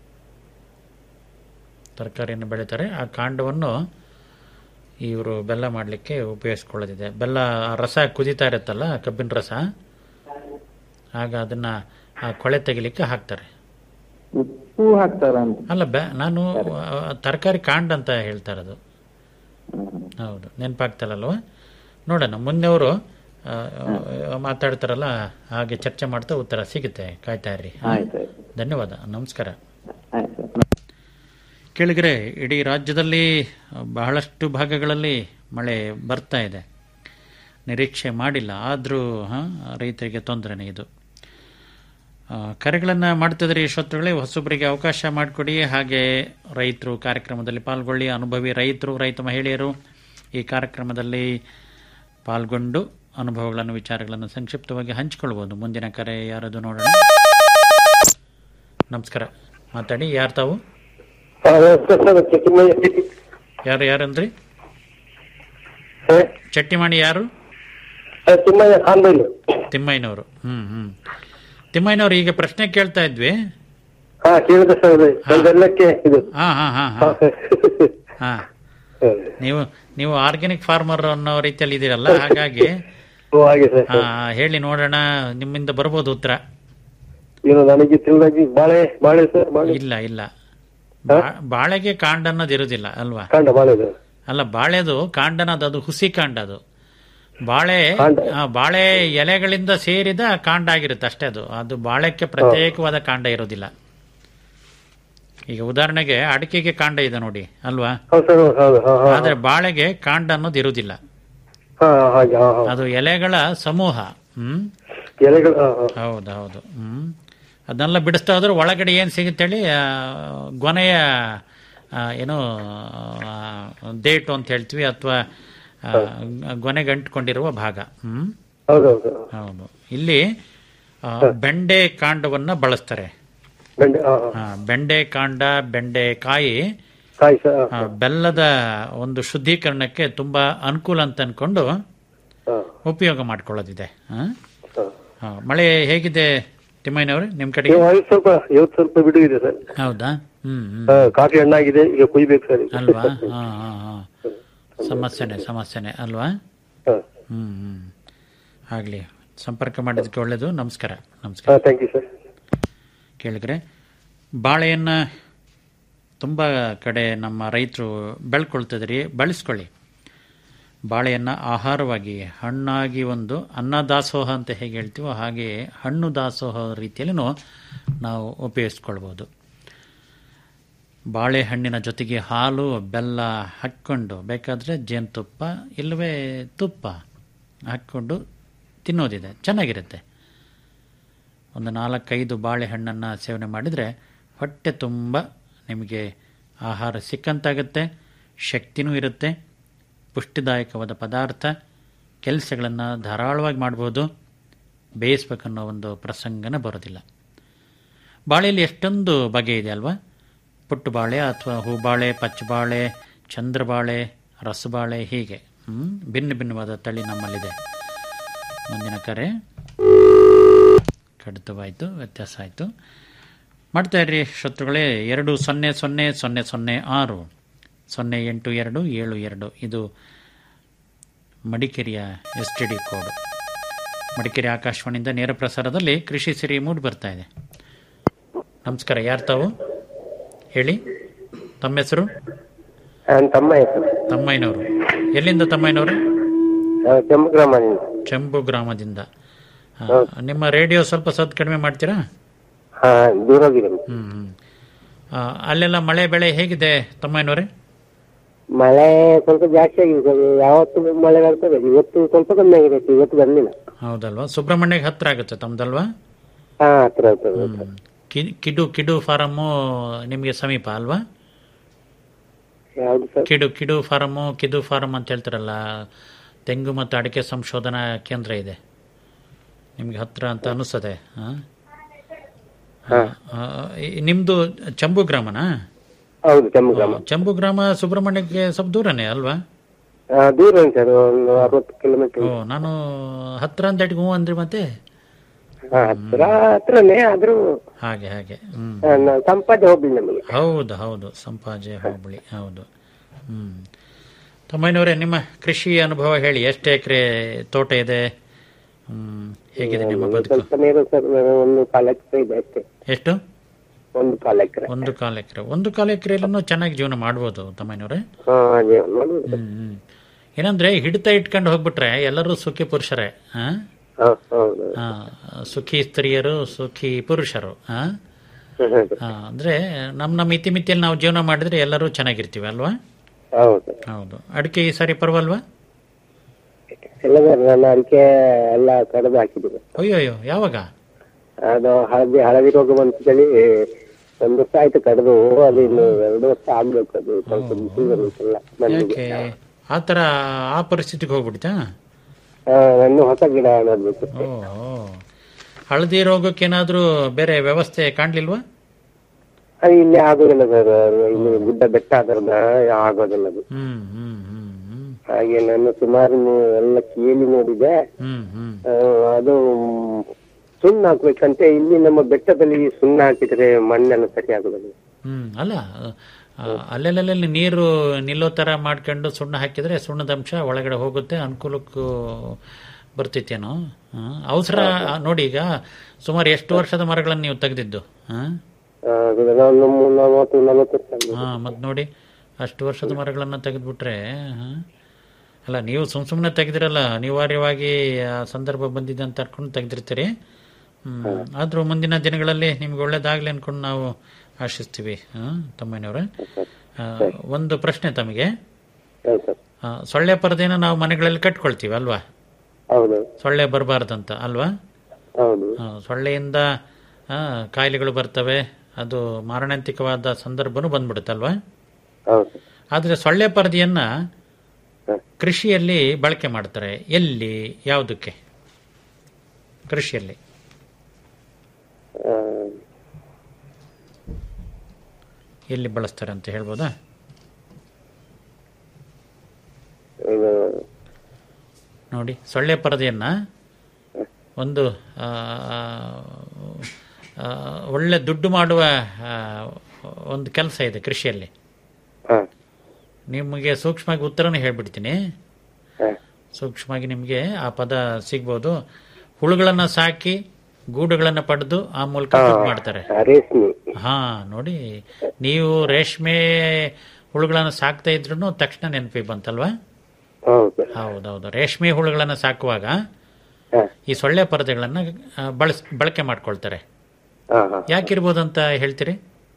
ತರಕಾರಿಯನ್ನು ಬೆಳೀತಾರೆ ಆ ಕಾಂಡವನ್ನು ಇವರು ಬೆಲ್ಲ ಮಾಡಲಿಕ್ಕೆ ಉಪಯೋಗಿಸ್ಕೊಳ್ಳೋದಿದೆ ಬೆಲ್ಲ ಆ ರಸ ಕುದೀತಾ ಇರುತ್ತಲ್ಲ ಕಬ್ಬಿನ ರಸ ಆಗ ಅದನ್ನ ಆ ಕೊಳೆ ತೆಗಿಲಿಕ್ಕೆ ಹಾಕ್ತಾರೆ ಉಪ್ಪು ಹಾಕ್ತಾರ ಅಂತ ಅಲ್ಲ ಬೆ ನಾನು ತರಕಾರಿ ಕಾಂಡ ಅಂತ ಹೇಳ್ತಾ ಇರೋದು ಹೌದು ನೆನಪಾಗ್ತಲ್ಲಲ್ವ ನೋಡೋಣ ಮುಂದೆ ಅವರು ಮಾತಾಡ್ತಾರಲ್ಲ ಹಾಗೆ ಚರ್ಚೆ ಮಾಡ್ತಾ ಉತ್ತರ ಸಿಗುತ್ತೆ ಕಾಯ್ತಾ ಇರ್ರಿ ಆಯ್ತು ಆಯ್ತು ಧನ್ಯವಾದ ನಮಸ್ಕಾರ ಆಯ್ತು ಕೇಳಿದ್ರೆ ಇಡೀ ರಾಜ್ಯದಲ್ಲಿ ಬಹಳಷ್ಟು ಭಾಗಗಳಲ್ಲಿ ಮಳೆ ಬರ್ತಾ ಇದೆ ನಿರೀಕ್ಷೆ ಮಾಡಿಲ್ಲ ಆದರೂ ರೈತರಿಗೆ ತೊಂದರೆನೇ ಇದು ಆ, ಕರೆಗಳನ್ನು ಮಾಡ್ತಿದ್ರೆ ಶ್ರೋತೃಗಳೇ ಹೊಸೊಬ್ಬರಿಗೆ ಅವಕಾಶ ಮಾಡಿಕೊಡಿ ಹಾಗೆ ರೈತರು ಕಾರ್ಯಕ್ರಮದಲ್ಲಿ ಪಾಲ್ಗೊಳ್ಳಿ ಅನುಭವಿ ರೈತರು ರೈತ ಮಹಿಳೆಯರು ಈ ಕಾರ್ಯಕ್ರಮದಲ್ಲಿ ಪಾಲ್ಗೊಂಡು ಅನುಭವಗಳನ್ನು ವಿಚಾರಗಳನ್ನು ಸಂಕ್ಷಿಪ್ತವಾಗಿ ಹಂಚಿಕೊಳ್ಬೋದು ಮುಂದಿನ ಕರೆ ಯಾರದು ನೋಡೋಣ ನಮಸ್ಕಾರ ಮಾತಾಡಿ ಯಾರು ತಾವು ಯಾರು ಯಾರಂದ್ರಿ ಚಟ್ಟಿಮಾಣಿ ಯಾರು ತಿಮ್ಮಯ್ಯ ಖಾನ್ಬೈಲು ತಿಮ್ಮಯ್ಯನವರು ಹ್ಮ್ ಹ್ಮ್ ತಿಮ್ಮಯ್ಯನವರು ಈಗ ಪ್ರಶ್ನೆ ಕೇಳ್ತಾ ಇದ್ವಿ ಹಾ ಕೇಳಿದ ಸರ್ ಬೆಲ್ಲಕ್ಕೆ ಇದು ಹಾ ಹಾ ಹಾ ಹಾ ಹಾ ನೀವು ನೀವು ಆರ್ಗ್ಯಾನಿಕ್ ಫಾರ್ಮರ್ ಅನ್ನೋ ರೀತಿಯಲ್ಲಿ ಇದೀರಲ್ಲ ಹಾಗಾಗಿ ಓ ಹಾಗೆ ಸರ್ ಹಾ ಹೇಳಿ ನೋಡೋಣ ನಿಮ್ಮಿಂದ ಬರ್ಬೋದು ಉತ್ತರ ಏನು ನನಗೆ ತಿಳಿದಾಗಿ ಬಾಳೆ ಬಾಳೆ ಸರ್ ಬಾಳೆ ಇಲ್ಲ ಇಲ್ಲ ಬಾ- ಬಾಳೆಗೆ ಕಾಂಡ ಅನ್ನೋದು ಇರುದಿಲ್ಲ ಅಲ್ವಾ ಕಾಂಡ ಬಾಳೆದು ಅಲ್ಲ ಬಾಳೆದು ಕಾಂಡನದು ಅದು ಹುಸಿ ಕಾಂಡ ಅದು ಬಾಳೆ ಕಾಂಡ. ಆ, ಬಾಳೆ ಎಲೆಗಳಿಂದ ಸೇರಿದ ಕಾಂಡ ಆಗಿರುತ್ತೆ ಅಷ್ಟೇ ಅದು ಅದು ಬಾಳೆಕ್ಕೆ ಪ್ರತ್ಯೇಕವಾದ ಕಾಂಡ ಇರೋದಿಲ್ಲ ಈಗ ಉದಾಹರಣೆಗೆ ಅಡಿಕೆಗೆ ಕಾಂಡ ಇದೆ ನೋಡಿ ಅಲ್ವಾ ಹೌದು ಸರ್ ಹೌದು ಹಾ ಹಾ ಆದ್ರೆ ಬಾಳೆಗೆ ಕಾಂಡ ಅನ್ನೋದು ಇರುವುದಿಲ್ಲ ಹಾ ಹಾಗೆ ಹಾ ಹಾ ಅದು ಎಲೆಗಳ ಸಮೂಹ ಹ್ಮ್ ಎಲೆಗಳು ಹಾ ಹಾ ಹೌದು ಹೌದು ಹ್ಮ್ ಅದನ್ನೆಲ್ಲ ಬಿಡಿಸ್ತಾ ಹೋದ್ರೆ ಒಳಗಡೆ ಏನ್ ಸಿಗುತ್ತೆ ಹೇಳಿ ಆ, ಗೊನೆಯ ಆ, ಏನೋ ಆ, ದೇಟು ಅಂತ ಹೇಳ್ತೀವಿ ಅಥವಾ ಗೊನೆಗೆ ಅಂಟ್ಕೊಂಡಿರುವ ಭಾಗ ಹ್ಮ್ ಹೌದೌದು ಹೌದು ಇಲ್ಲಿ ಆ, ಬೆಂಡೆ ಕಾಂಡವನ್ನ ಬಳಸ್ತಾರೆ ಬೆಂಡೆ ಹಾ ಹಾ ಆ, ಬೆಂಡೆ ಕಾಂಡ ಬೆಂಡೆ ಕಾಯಿ ಕಾಯಿ ಸರ್ ಆ, ಬೆಲ್ಲದ ಒಂದು ಶುದ್ಧೀಕರಣಕ್ಕೆ ತುಂಬಾ ಅನುಕೂಲ ಅಂತ ಅನ್ಕೊಂಡು ಹಾ ಉಪಯೋಗ ಮಾಡ್ಕೊಳ್ಳೋದಿದೆ ಆ? ಹಾ ಆ, ಮಳೆ ಹೇಗಿದೆ ತಿಮ್ಮಯ್ಯನವ್ರೆ ನಿಮ್ ಕಡೆಗೆ ನೀವು ಇವತ್ತು ಸ್ವಲ್ಪ ಇವತ್ತು ಸ್ವಲ್ಪ ಬಿಡು ಇದೆ ಸರ್ ಹೌದಾ ಹ್ಮ್ ಹ್ಮ್ ಹಾ ಕಾಫಿ ಹಣ್ಣಾಗಿದೆ ಈಗ ಕುಯ್ಬೇಕು ಸರ್ ಈಗ. ಅಲ್ವಾ ಹಾ ಹಾ ಹಾ ಸಮಸ್ಯೆನೆ ಸಮಸ್ಯೆನೆ ಅಲ್ವಾ ಹಾ ಹ್ಮ್ ಹ್ಮ್ ಆಗ್ಲಿ ಸಂಪರ್ಕ ಮಾಡಿದ್ದಕ್ಕೆ ಒಳ್ಳೇದು ನಮಸ್ಕಾರ ನಮಸ್ಕಾರ ಹಾ ಥ್ಯಾಂಕ್ ಯು ಸರ್ ಕೇಳಿದ್ರೆ ಬಾಳೆಯನ್ನ ತುಂಬಾ ಕಡೆ ನಮ್ಮ ರೈತರು ಬೆಳ್ಕೊಳ್ತಿದ್ರಿ ಬಳಸ್ಕೊಳ್ಳಿ ಬಾಳೆಯನ್ನ ಆಹಾರವಾಗಿ ಹಣ್ಣಾಗಿ ಒಂದು ಅನ್ನ ದಾಸೋಹ ಅಂತ ಹೇಗೆ ಹೇಳ್ತೀವೋ ಹಾಗೆ ಹಣ್ಣು ದಾಸೋಹ ರೀತಿಯಲ್ಲಿನೂ ನಾವು ಉಪಯೋಗಿಸ್ಕೊಳ್ಬೋದು ಬಾಳೆಹಣ್ಣಿನ ಜೊತೆಗೆ ಹಾಲು ಬೆಲ್ಲ ಹಾಕ್ಕೊಂಡು ಬೇಕಾದರೆ ಜೇನುತುಪ್ಪ ಇಲ್ಲವೇ ತುಪ್ಪ ಹಾಕ್ಕೊಂಡು ತಿನ್ನೋದಿದೆ ಚೆನ್ನಾಗಿರುತ್ತೆ ಒಂದು ನಾಲ್ಕೈದು ಬಾಳೆಹಣ್ಣನ್ನು ಸೇವನೆ ಮಾಡಿದರೆ ಹೊಟ್ಟೆ ತುಂಬ ನಿಮಗೆ ಆಹಾರ ಸಿಕ್ಕಂತಾಗುತ್ತೆ ಶಕ್ತಿನೂ ಇರುತ್ತೆ ಪುಷ್ಟಿದಾಯಕವಾದ ಪದಾರ್ಥ ಕೆಲಸಗಳನ್ನು ಧಾರಾಳವಾಗಿ ಮಾಡ್ಬೋದು ಬೇಯಿಸ್ಬೇಕನ್ನೋ ಒಂದು ಪ್ರಸಂಗನ ಬರೋದಿಲ್ಲ ಬಾಳೆಯಲ್ಲಿ ಎಷ್ಟೊಂದು ಬಗೆ ಇದೆ ಅಲ್ವಾ ಪುಟ್ಟು ಬಾಳೆ ಅಥವಾ ಹೂಬಾಳೆ ಪಚ್ಚಬಾಳೆ ಚಂದ್ರಬಾಳೆ ರಸಬಾಳೆ ಹೀಗೆ ಹ್ಮ್? ಭಿನ್ನ ಭಿನ್ನವಾದ ತಳಿ ನಮ್ಮಲ್ಲಿದೆ ಮುಂದಿನ ಕರೆ ಕಡಿತವಾಯಿತು ವ್ಯತ್ಯಾಸ ಆಯಿತು ಮಾಡ್ತಾ ಇರ್ರಿ ಶತ್ರುಗಳೇ ಎರಡು ಸೊನ್ನೆ ಸೊನ್ನೆ ಸೊನ್ನೆ ಸೊನ್ನೆ ಆರು ಸೊನ್ನೆ ಎಂಟು ಎರಡು ಏಳು ಎರಡು ಇದು ಮಡಿಕೇರಿಯ S T D code Madikeri ಆಕಾಶವಾಣಿಯಿಂದ ನೇರ ಪ್ರಸಾರದಲ್ಲಿ ಕೃಷಿ ಸಿರಿ ಮೂಡಿ ಬರ್ತಾ ಇದೆ ನಮಸ್ಕಾರ ಯಾರು ತಾವು ಹೇಳಿ ತಮ್ಮ ಹೆಸರು ನನ್ನ ತಮ್ಮ ಹೆಸರು ತಮ್ಮಯ್ಯನವರು ಎಲ್ಲಿಂದ ತಮ್ಮಯ್ಯನವರು ಕೆಂಪಗ್ರಾಮದಿಂದ ಚೆಂಬು ಗ್ರಾಮದಿಂದ ಆ, ನಿಮ್ಮ ರೇಡಿಯೋ ಸ್ವಲ್ಪ ಸದ್ ಕಡಿಮೆ ಮಾಡ್ತೀರಾ ಹಾ ದೂರದಿದೆ ಹ್ಮ್ ಹ್ಮ್. ಆ, ಅಲ್ಲೆಲ್ಲ ಮಳೆ ಬೆಳೆ ಹೇಗಿದೆ ತಮ್ಮಯ್ಯನವರೇ ಮಳೆ ಸ್ವಲ್ಪ ಜಾಸ್ತಿ ಆಗಿದೆ ಸರ್ ಯಾವತ್ತು ಮಳೆ ಬರ್ತದೆ ಇವತ್ತು ಸ್ವಲ್ಪ ಕಮ್ಮಿ ಆಗಿದೆ ಇವತ್ತು ಬರ್ಲಿಲ್ಲ ಹೌದಲ್ವಾ ಸುಬ್ರಹ್ಮಣ್ಯಗೆ ಹತ್ರ ಆಗುತ್ತೆ ತಮ್ದಲ್ವಾ ಹಾ ಹತ್ರ ಹತ್ರ ಹ್ಮ್. ಕಿ- ಕಿಡು ಕಿಡು ಫಾರಮ್ಮು ನಿಮಗೆ ಸಮೀಪ ಅಲ್ವಾ ಯಾವ್ದು ಸರ್ ಕಿಡು ಕಿಡು ಫಾರಮು ಕಿದು ಫಾರಂ ಅಂತ ಹೇಳ್ತಾರಲ್ಲ ತೆಂಗು ಮತ್ತು ಅಡಿಕೆ ಸಂಶೋಧನಾ ಕೇಂದ್ರ ಇದೆ ನಿಮ್ಗೆ ಹತ್ರ ಅಂತ ಅನಿಸ್ತದೆ ಆ? ಆ, ಈ- ನಿಮ್ದು ಚಂಬು ಗ್ರಾಮನಾ ಹೌದು ಜಮ್ಮು ಗ್ರಾಮ ಚಂಬು ಗ್ರಾಮ ಸುಬ್ರಹ್ಮಣ್ಯಕ್ಕೆ ಸ್ವಲ್ಪ ದೂರನೇ ಅಲ್ವಾ ಆ, ದೂರ ಉಂಟು ಸರ್ ಒಂದು ಅರವತ್ತು ಕಿಲೋಮೀಟರ್ ಓ ನಾನು ಹತ್ರ ಅಂತ ಹೂ ಅಂದ್ರೆ ಮತ್ತೆ ಹತ್ರ ಹತ್ರನೇ ಆದ್ರೂ ಹಾಗೆ ಹಾಗೆ ಹ್ಮ್ ಆ, ನಾವು ಸಂಪಾದನೆ ಹೋಗ್ಲಿ ನಮಗೆ ಹೌದು ಹೌದು ಸಂಪಾಜೆ ಹೋಬಳಿ ಹೌದು ಹ್ಮ್ ತಮ್ಮಯ್ಯನವರೇ ನಿಮ್ಮ ಕೃಷಿ ಅನುಭವ ಹೇಳಿ ಎಷ್ಟು ಎಕರೆ ತೋಟ ಇದೆ ಹ್ಮ್ ಹೇಗಿದೆ ನಿಮ್ಮ ಬದುಕು ಸ್ವಲ್ಪ ನೀರು ಸರ್ ಒಂದು ಕಾಲ ಎಕರೆ ಇದೆ ಅಷ್ಟೇ ಎಷ್ಟು ಒಂದು ಕಾಲ ಎಕರೆ ಒಂದು ಕಾಲು ಎಕರೆ ಒಂದು ಕಾಲು ಎಕರೆಯಲ್ಲೂ ಚೆನ್ನಾಗಿ ಜೀವನ ಮಾಡ್ಬೋದು ತಮ್ಮಯ್ಯನವರೇ ಹಾ ಅದೇ ನೋಡುದು ಹ್ಮ್ ಹ್ಮ್ ಏನಂದ್ರೆ ಹಿಡಿತ ಇಟ್ಕೊಂಡು ಹೋಗ್ಬಿಟ್ರೆ ಎಲ್ಲರೂ ಸುಖಿ ಪುರುಷರೇ ಹಾ ಹಾ ಹೌದು ಆ, ಸುಖಿ ಸ್ತ್ರೀಯರು ಸುಖಿ ಪುರುಷರು ಆ? ಹೌದು ಆ, ಅಂದ್ರೆ ನಮ್ ನಮ್ಮ ಇತಿಮಿತಿಯಲ್ಲಿ ನಾವು ಜೀವನ ಮಾಡಿದ್ರೆ ಎಲ್ಲರೂ ಚೆನ್ನಾಗಿರ್ತೀವಿ ಅಲ್ವಾ ಹೌದು ಹೌದು ಅಡಿಕೆ ಈ ಸಾರಿ ಪರವಲ್ವಾ ಎಲ್ಲ ಸರ್ ನನ್ನ ಅಡಿಕೆ ಎಲ್ಲ ಕಡಿದು ಹಾಕಿದ್ದೀನಿ ಅಯ್ಯೋ ಅಯ್ಯೋ ಯಾವಾಗ ಅದು ಹಳದಿ ಹಳದಿ ರೋಗ ಬಂತು ಹೇಳಿ ಒಂದು ವರ್ಷ ಆಯ್ತು ಕಡಿದು ಅದು ಇನ್ನು ಎರಡು ವರ್ಷ ಆಗ್ಬೇಕು ಅದು ಸ್ವಲ್ಪ ಬಿಸಿಲು ಬರುತ್ತಲ್ಲ ಮಣ್ಣಿಗೆ ಯಾಕೆ ಆ ತರ ಆ ಪರಿಸ್ಥಿತಿಗೆ ಹೋಗ್ಬಿಡ್ತಾ ಹಾ ಇನ್ನು ಹೊಸ ಗಿಡ ನೋಡ್ಬೇಕು ಓ ಓ. ಹಳದಿ ರೋಗಕ್ಕೇನಾದ್ರೂ ಬೇರೆ ವ್ಯವಸ್ಥೆ ಕಾಣ್ಲಿಲ್ವಾ ಅದು ಇಲ್ಲಿ ಆಗೋದಿಲ್ಲ ಸರ್ ಇಲ್ಲಿ ಗುಡ್ಡ ಬೆಟ್ಟ ಆದ್ರದ ಆಗೋದಿಲ್ಲ ಅದು ಹ್ಮ್ ಹ್ಮ್ ಹ್ಮ್ ಹ್ಮ್ ಹಾಗೆ ನಾನು ಸುಮಾರು ಎಲ್ಲ ಕೇಳಿ ನೋಡಿದೆ ಹ್ಮ್ ಹ್ಮ್ ಆ, ಅದು ಸುಣ್ಣ ಹಾಕ್ಬೇಕಂತೆ ಇಲ್ಲಿ ನಮ್ಮ ಬೆಟ್ಟದಲ್ಲಿ ಸುಣ್ಣ ಹಾಕಿದ್ರೆ ಮಣ್ಣೆಲ್ಲ ಸರಿ ಆಗುದಿಲ್ಲ ಹ್ಮ್ ಅಲ್ಲ ಆ, ಅಲ್ಲೆಲ್ಲೆಲ್ಲಿ ನೀರು ನಿಲ್ಲೋ ತರ ಮಾಡ್ಕೊಂಡು ಸುಣ್ಣ ಹಾಕಿದ್ರೆ ಸುಣ್ಣದ ಅಂಶ ಒಳಗಡೆ ಹೋಗುತ್ತೆ ಅನುಕೂಲಕ್ಕೂ ಬರ್ತಿತ್ತೇನೋ ಆ, ಅವಸರ ಆ, ನೋಡಿ ಈಗ ಸುಮಾರು ಎಷ್ಟು ವರ್ಷದ ಮರಗಳನ್ನು ನೀವು ತೆಗೆದಿದ್ದು ಹಾ ಆ, ಅದು ಒಂದು ಮೂ- ನಲವತ್ತು ನಲವತ್ತು ವರ್ಷ ಆಗಿದೆ. ಹಾ ಮತ್ ನೋಡಿ ಅಷ್ಟು ವರ್ಷದ ಮರಗಳನ್ನ ತೆಗೆದ್ಬಿಟ್ರೆ ಹಾ? ಅಲ್ಲ ನೀವು ಸುಮ್ ಸುಮ್ಮನೆ ತೆಗೆದಿರಲ್ಲ ಅನಿವಾರ್ಯವಾಗಿ ಆ ಸಂದರ್ಭ ಬಂದಿದೆ ಅಂತ ಅನ್ಕೊಂಡು ತೆಗೆದಿರ್ತೀರಿ ಹ್ಮ್ ಆದ್ರೂ ಮುಂದಿನ ದಿನಗಳಲ್ಲಿ ನಿಮ್ಗೆ ಒಳ್ಳೇದಾಗ್ಲಿ ಅನ್ಕೊಂಡು ನಾವು ಆಶಿಸ್ತೀವಿ ಹಾ ತಮ್ಮಯ್ಯನವ್ರೆ ಆ, ಒಂದು ಪ್ರಶ್ನೆ ತಮಗೆ ಹೌದು ಸರ್ ಆ, ಸೊಳ್ಳೆ ಪರದೆನ ನಾವು ಮನೆಗಳಲ್ಲಿ ಕಟ್ಕೊಳ್ತೀವಿ ಅಲ್ವಾ ಹೌದು ಸೊಳ್ಳೆ ಬರಬಾರ್ದಂತ ಅಲ್ವಾ ಹೌದು ಆ, ಸೊಳ್ಳೆಯಿಂದ ಆ, ಕಾಯಿಲೆಗಳು ಬರ್ತವೆ ಅದು ಮಾರಣಾಂತಿಕವಾದ ಸಂದರ್ಭನೂ ಬಂದ್ಬಿಡುತ್ತಲ್ವಾ ಹೌದು ಆದರೆ ಸೊಳ್ಳೆ ಪರದೆಯನ್ನ ಹ. ಕೃಷಿಯಲ್ಲಿ ಬಳಕೆ ಮಾಡ್ತಾರೆ ಎಲ್ಲಿ ಯಾವುದಕ್ಕೆ ಕೃಷಿಯಲ್ಲಿ ಆ, ಎಲ್ಲಿ ಬಳಸ್ತಾರೆ ಅಂತ ಹೇಳ್ಬೋದಾ ಇದು ನೋಡಿ ಸೊಳ್ಳೆ ಪರದೆಯನ್ನ ಒಂದು ಆ, ಆ, ಒಳ್ಳೆ ದುಡ್ಡು ಮಾಡುವ ಆ, ಒಂದು ಕೆಲಸ ಇದೆ ಕೃಷಿಯಲ್ಲಿ ಹಾ ನಿಮಗೆ ಸೂಕ್ಷ್ಮವಾಗಿ ಉತ್ತರನೇ ಹೇಳ್ಬಿಡ್ತೀನಿ ಹಾ ಸೂಕ್ಷ್ಮವಾಗಿ ನಿಮಗೆ ಆ ಪದ ಸಿಗ್ಬೋದು ಹುಳುಗಳನ್ನ ಸಾಕಿ ಗೂಡುಗಳನ್ನ ಪಡೆದು ಆ ಮೂಲಕ ದುಡ್ಡು ಮಾಡ್ತಾರೆ ಆ, ರೇಷ್ಮೆ ಹಾ ನೋಡಿ ನೀವು ರೇಷ್ಮೆ ಹುಳುಗಳನ್ನ ಸಾಕ್ತಾ ಇದ್ರು ತಕ್ಷಣ ನೆನಪಿಗೆ ಬಂತಲ್ವಾ ಹೌದು ಹೌದೌದು ರೇಷ್ಮೆ ಹುಳುಗಳನ್ನ ಸಾಕುವಾಗ ಹಾ ಈ ಸೊಳ್ಳೆ ಪರದೆಗಳನ್ನ ಆ, ಬಳಸ್ ಬಳಕೆ ಮಾಡ್ಕೊಳ್ತಾರೆ ಹಾ ಹಾ ಯಾಕಿರ್ಬೋದಂತ ಹೇಳ್ತೀರಿ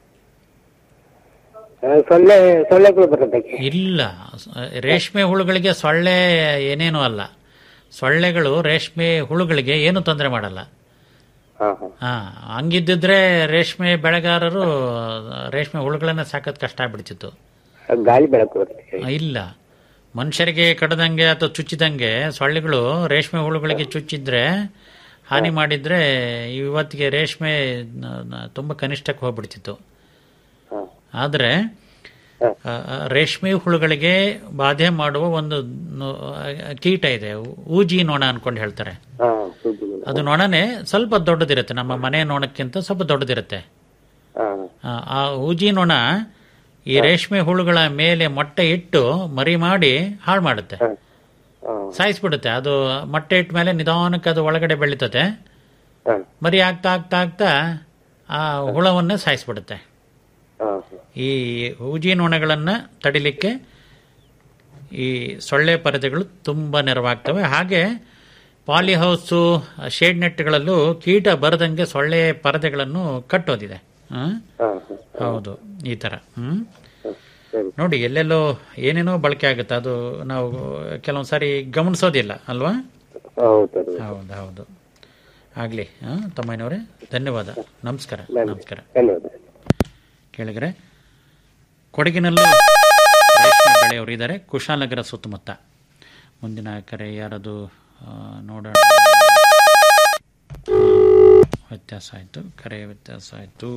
ಆ, ಸೊಳ್ಳೆ ಸೊಳ್ಳೆಗಳು ಬರೋದಕ್ಕೆ ಇಲ್ಲ ರೇಷ್ಮೆ ಹುಳುಗಳಿಗೆ ಸೊಳ್ಳೆ ಏನೇನೂ ಅಲ್ಲ ಸೊಳ್ಳೆಗಳು ರೇಷ್ಮೆ ಹುಳುಗಳಿಗೆ ಏನು ತೊಂದರೆ ಮಾಡಲ್ಲ ಹಾ ಹಾ ಹಾ ಹಂಗಿದ್ದಿದ್ರೆ ರೇಷ್ಮೆ ಬೆಳೆಗಾರರು ರೇಷ್ಮೆ ಹುಳುಗಳನ್ನ ಸಾಕೋದ್ ಕಷ್ಟ ಆಗ್ಬಿಡ್ತಿತ್ತು ಆ, ಗಾಳಿ ಬೆಳಕು ಬರುತ್ತೆ ಆ, ಇಲ್ಲ ಮನುಷ್ಯರಿಗೆ ಕಡದಂಗೆ ಅಥವಾ ಚುಚ್ಚಿದಂಗೆ ಸೊಳ್ಳೆಗಳು ರೇಷ್ಮೆ ಹುಳುಗಳಿಗೆ ಚುಚ್ಚಿದ್ರೆ ಹಾನಿ ಮಾಡಿದ್ರೆ ಇವತ್ತಿಗೆ ರೇಷ್ಮೆ ನ- ನ- ತುಂಬಾ ಕನಿಷ್ಠಕ್ಕೆ ಹೋಗ್ಬಿಡ್ತಿತ್ತು ಹಾ ಆದರೆ ಆ, ಆ, ರೇಷ್ಮೆ ಹುಳುಗಳಿಗೆ ಬಾಧೆ ಮಾಡುವ ಒಂದು ನೊ- ಆ, ಕೀಟ ಇದೆ ಊಜಿ ನೊಣ ಅನ್ಕೊಂಡು ಹೇಳ್ತಾರೆ ಹಾ ಸುದ್ದಿ ಅದು ನೊಣನೆ ಸ್ವಲ್ಪ ದೊಡ್ಡದಿರುತ್ತೆ ನಮ್ಮ ಮನೆ ನೊಣಕ್ಕಿಂತ ಸ್ವಲ್ಪ ದೊಡ್ಡದಿರುತ್ತೆ ಹಾ ಆ, ಆ ಊಜಿ ನೊಣ ಈ ರೇಷ್ಮೆ ಹುಳುಗಳ ಮೇಲೆ ಮೊಟ್ಟೆ ಇಟ್ಟು ಮರಿ ಮಾಡಿ ಹಾಳು ಮಾಡುತ್ತೆ ಹಾ ಹಾ ಸಾಯಿಸ್ಬಿಡುತ್ತೆ ಅದು ಮೊಟ್ಟೆ ಇಟ್ಟ ಮೇಲೆ ನಿಧಾನಕ್ಕೆ ಅದು ಒಳಗಡೆ ಬೆಳೀತದೆ ಹಾ ಮರಿ ಆಗ್ತಾ ಆಗ್ತಾ ಆಗ್ತಾ ಆ ಹುಳವನ್ನೇ ಸಾಯಿಸ್ಬಿಡುತ್ತೆ ಹಾ ಈ ಹೂಜಿ ನೊಣಗಳನ್ನ ತಡಿಲಿಕ್ಕೆ ಈ ಸೊಳ್ಳೆ ಪರದೆಗಳು ತುಂಬಾ ನೆರವಾಗ್ತವೆ ಹಾಗೆ ಪಾಲಿ ಹೌಸು ಶೇಡ್ ನೆಟ್ಗಳಲ್ಲೂ ಕೀಟ ಬರದಂಗೆ ಸೊಳ್ಳೆ ಪರದೆಗಳನ್ನು ಕಟ್ಟೋದಿದೆ ಹ್ಮ್? ಹಾ ಹಾ ಹೌದು ಈ ತರ ಹ್ಮ್ ಸರಿ ನೋಡಿ ಎಲ್ಲೆಲ್ಲೋ ಏನೇನೋ ಬಳಕೆ ಆಗುತ್ತೆ ಅದು ನಾವು ಕೆಲವೊಂದು ಸಾರಿ ಗಮನಿಸೋದಿಲ್ಲ ಅಲ್ವಾ ಹೌದು ಹೌದು ಹೌದು ಆಗ್ಲಿ ಹಾ ತಮ್ಮಯ್ಯನವರೇ ಧನ್ಯವಾದ ನಮಸ್ಕಾರ ನಮಸ್ಕಾರ ಧನ್ಯವಾದ ಕೇಳಿದ್ರೆ ಕೊಡಗಿನಲ್ಲೂ ಪಾಳೆಯವರು ಇದ್ದಾರೆ ಕುಶಾಲನಗರ ಸುತ್ತಮುತ್ತ ಮುಂದಿನ ಕರೆ ಯಾರದು ಆ, ನೋಡೋಣ ವ್ಯತ್ಯಾಸ ಆಯಿತು ಕರೆ ವ್ಯತ್ಯಾಸ ಆಯಿತು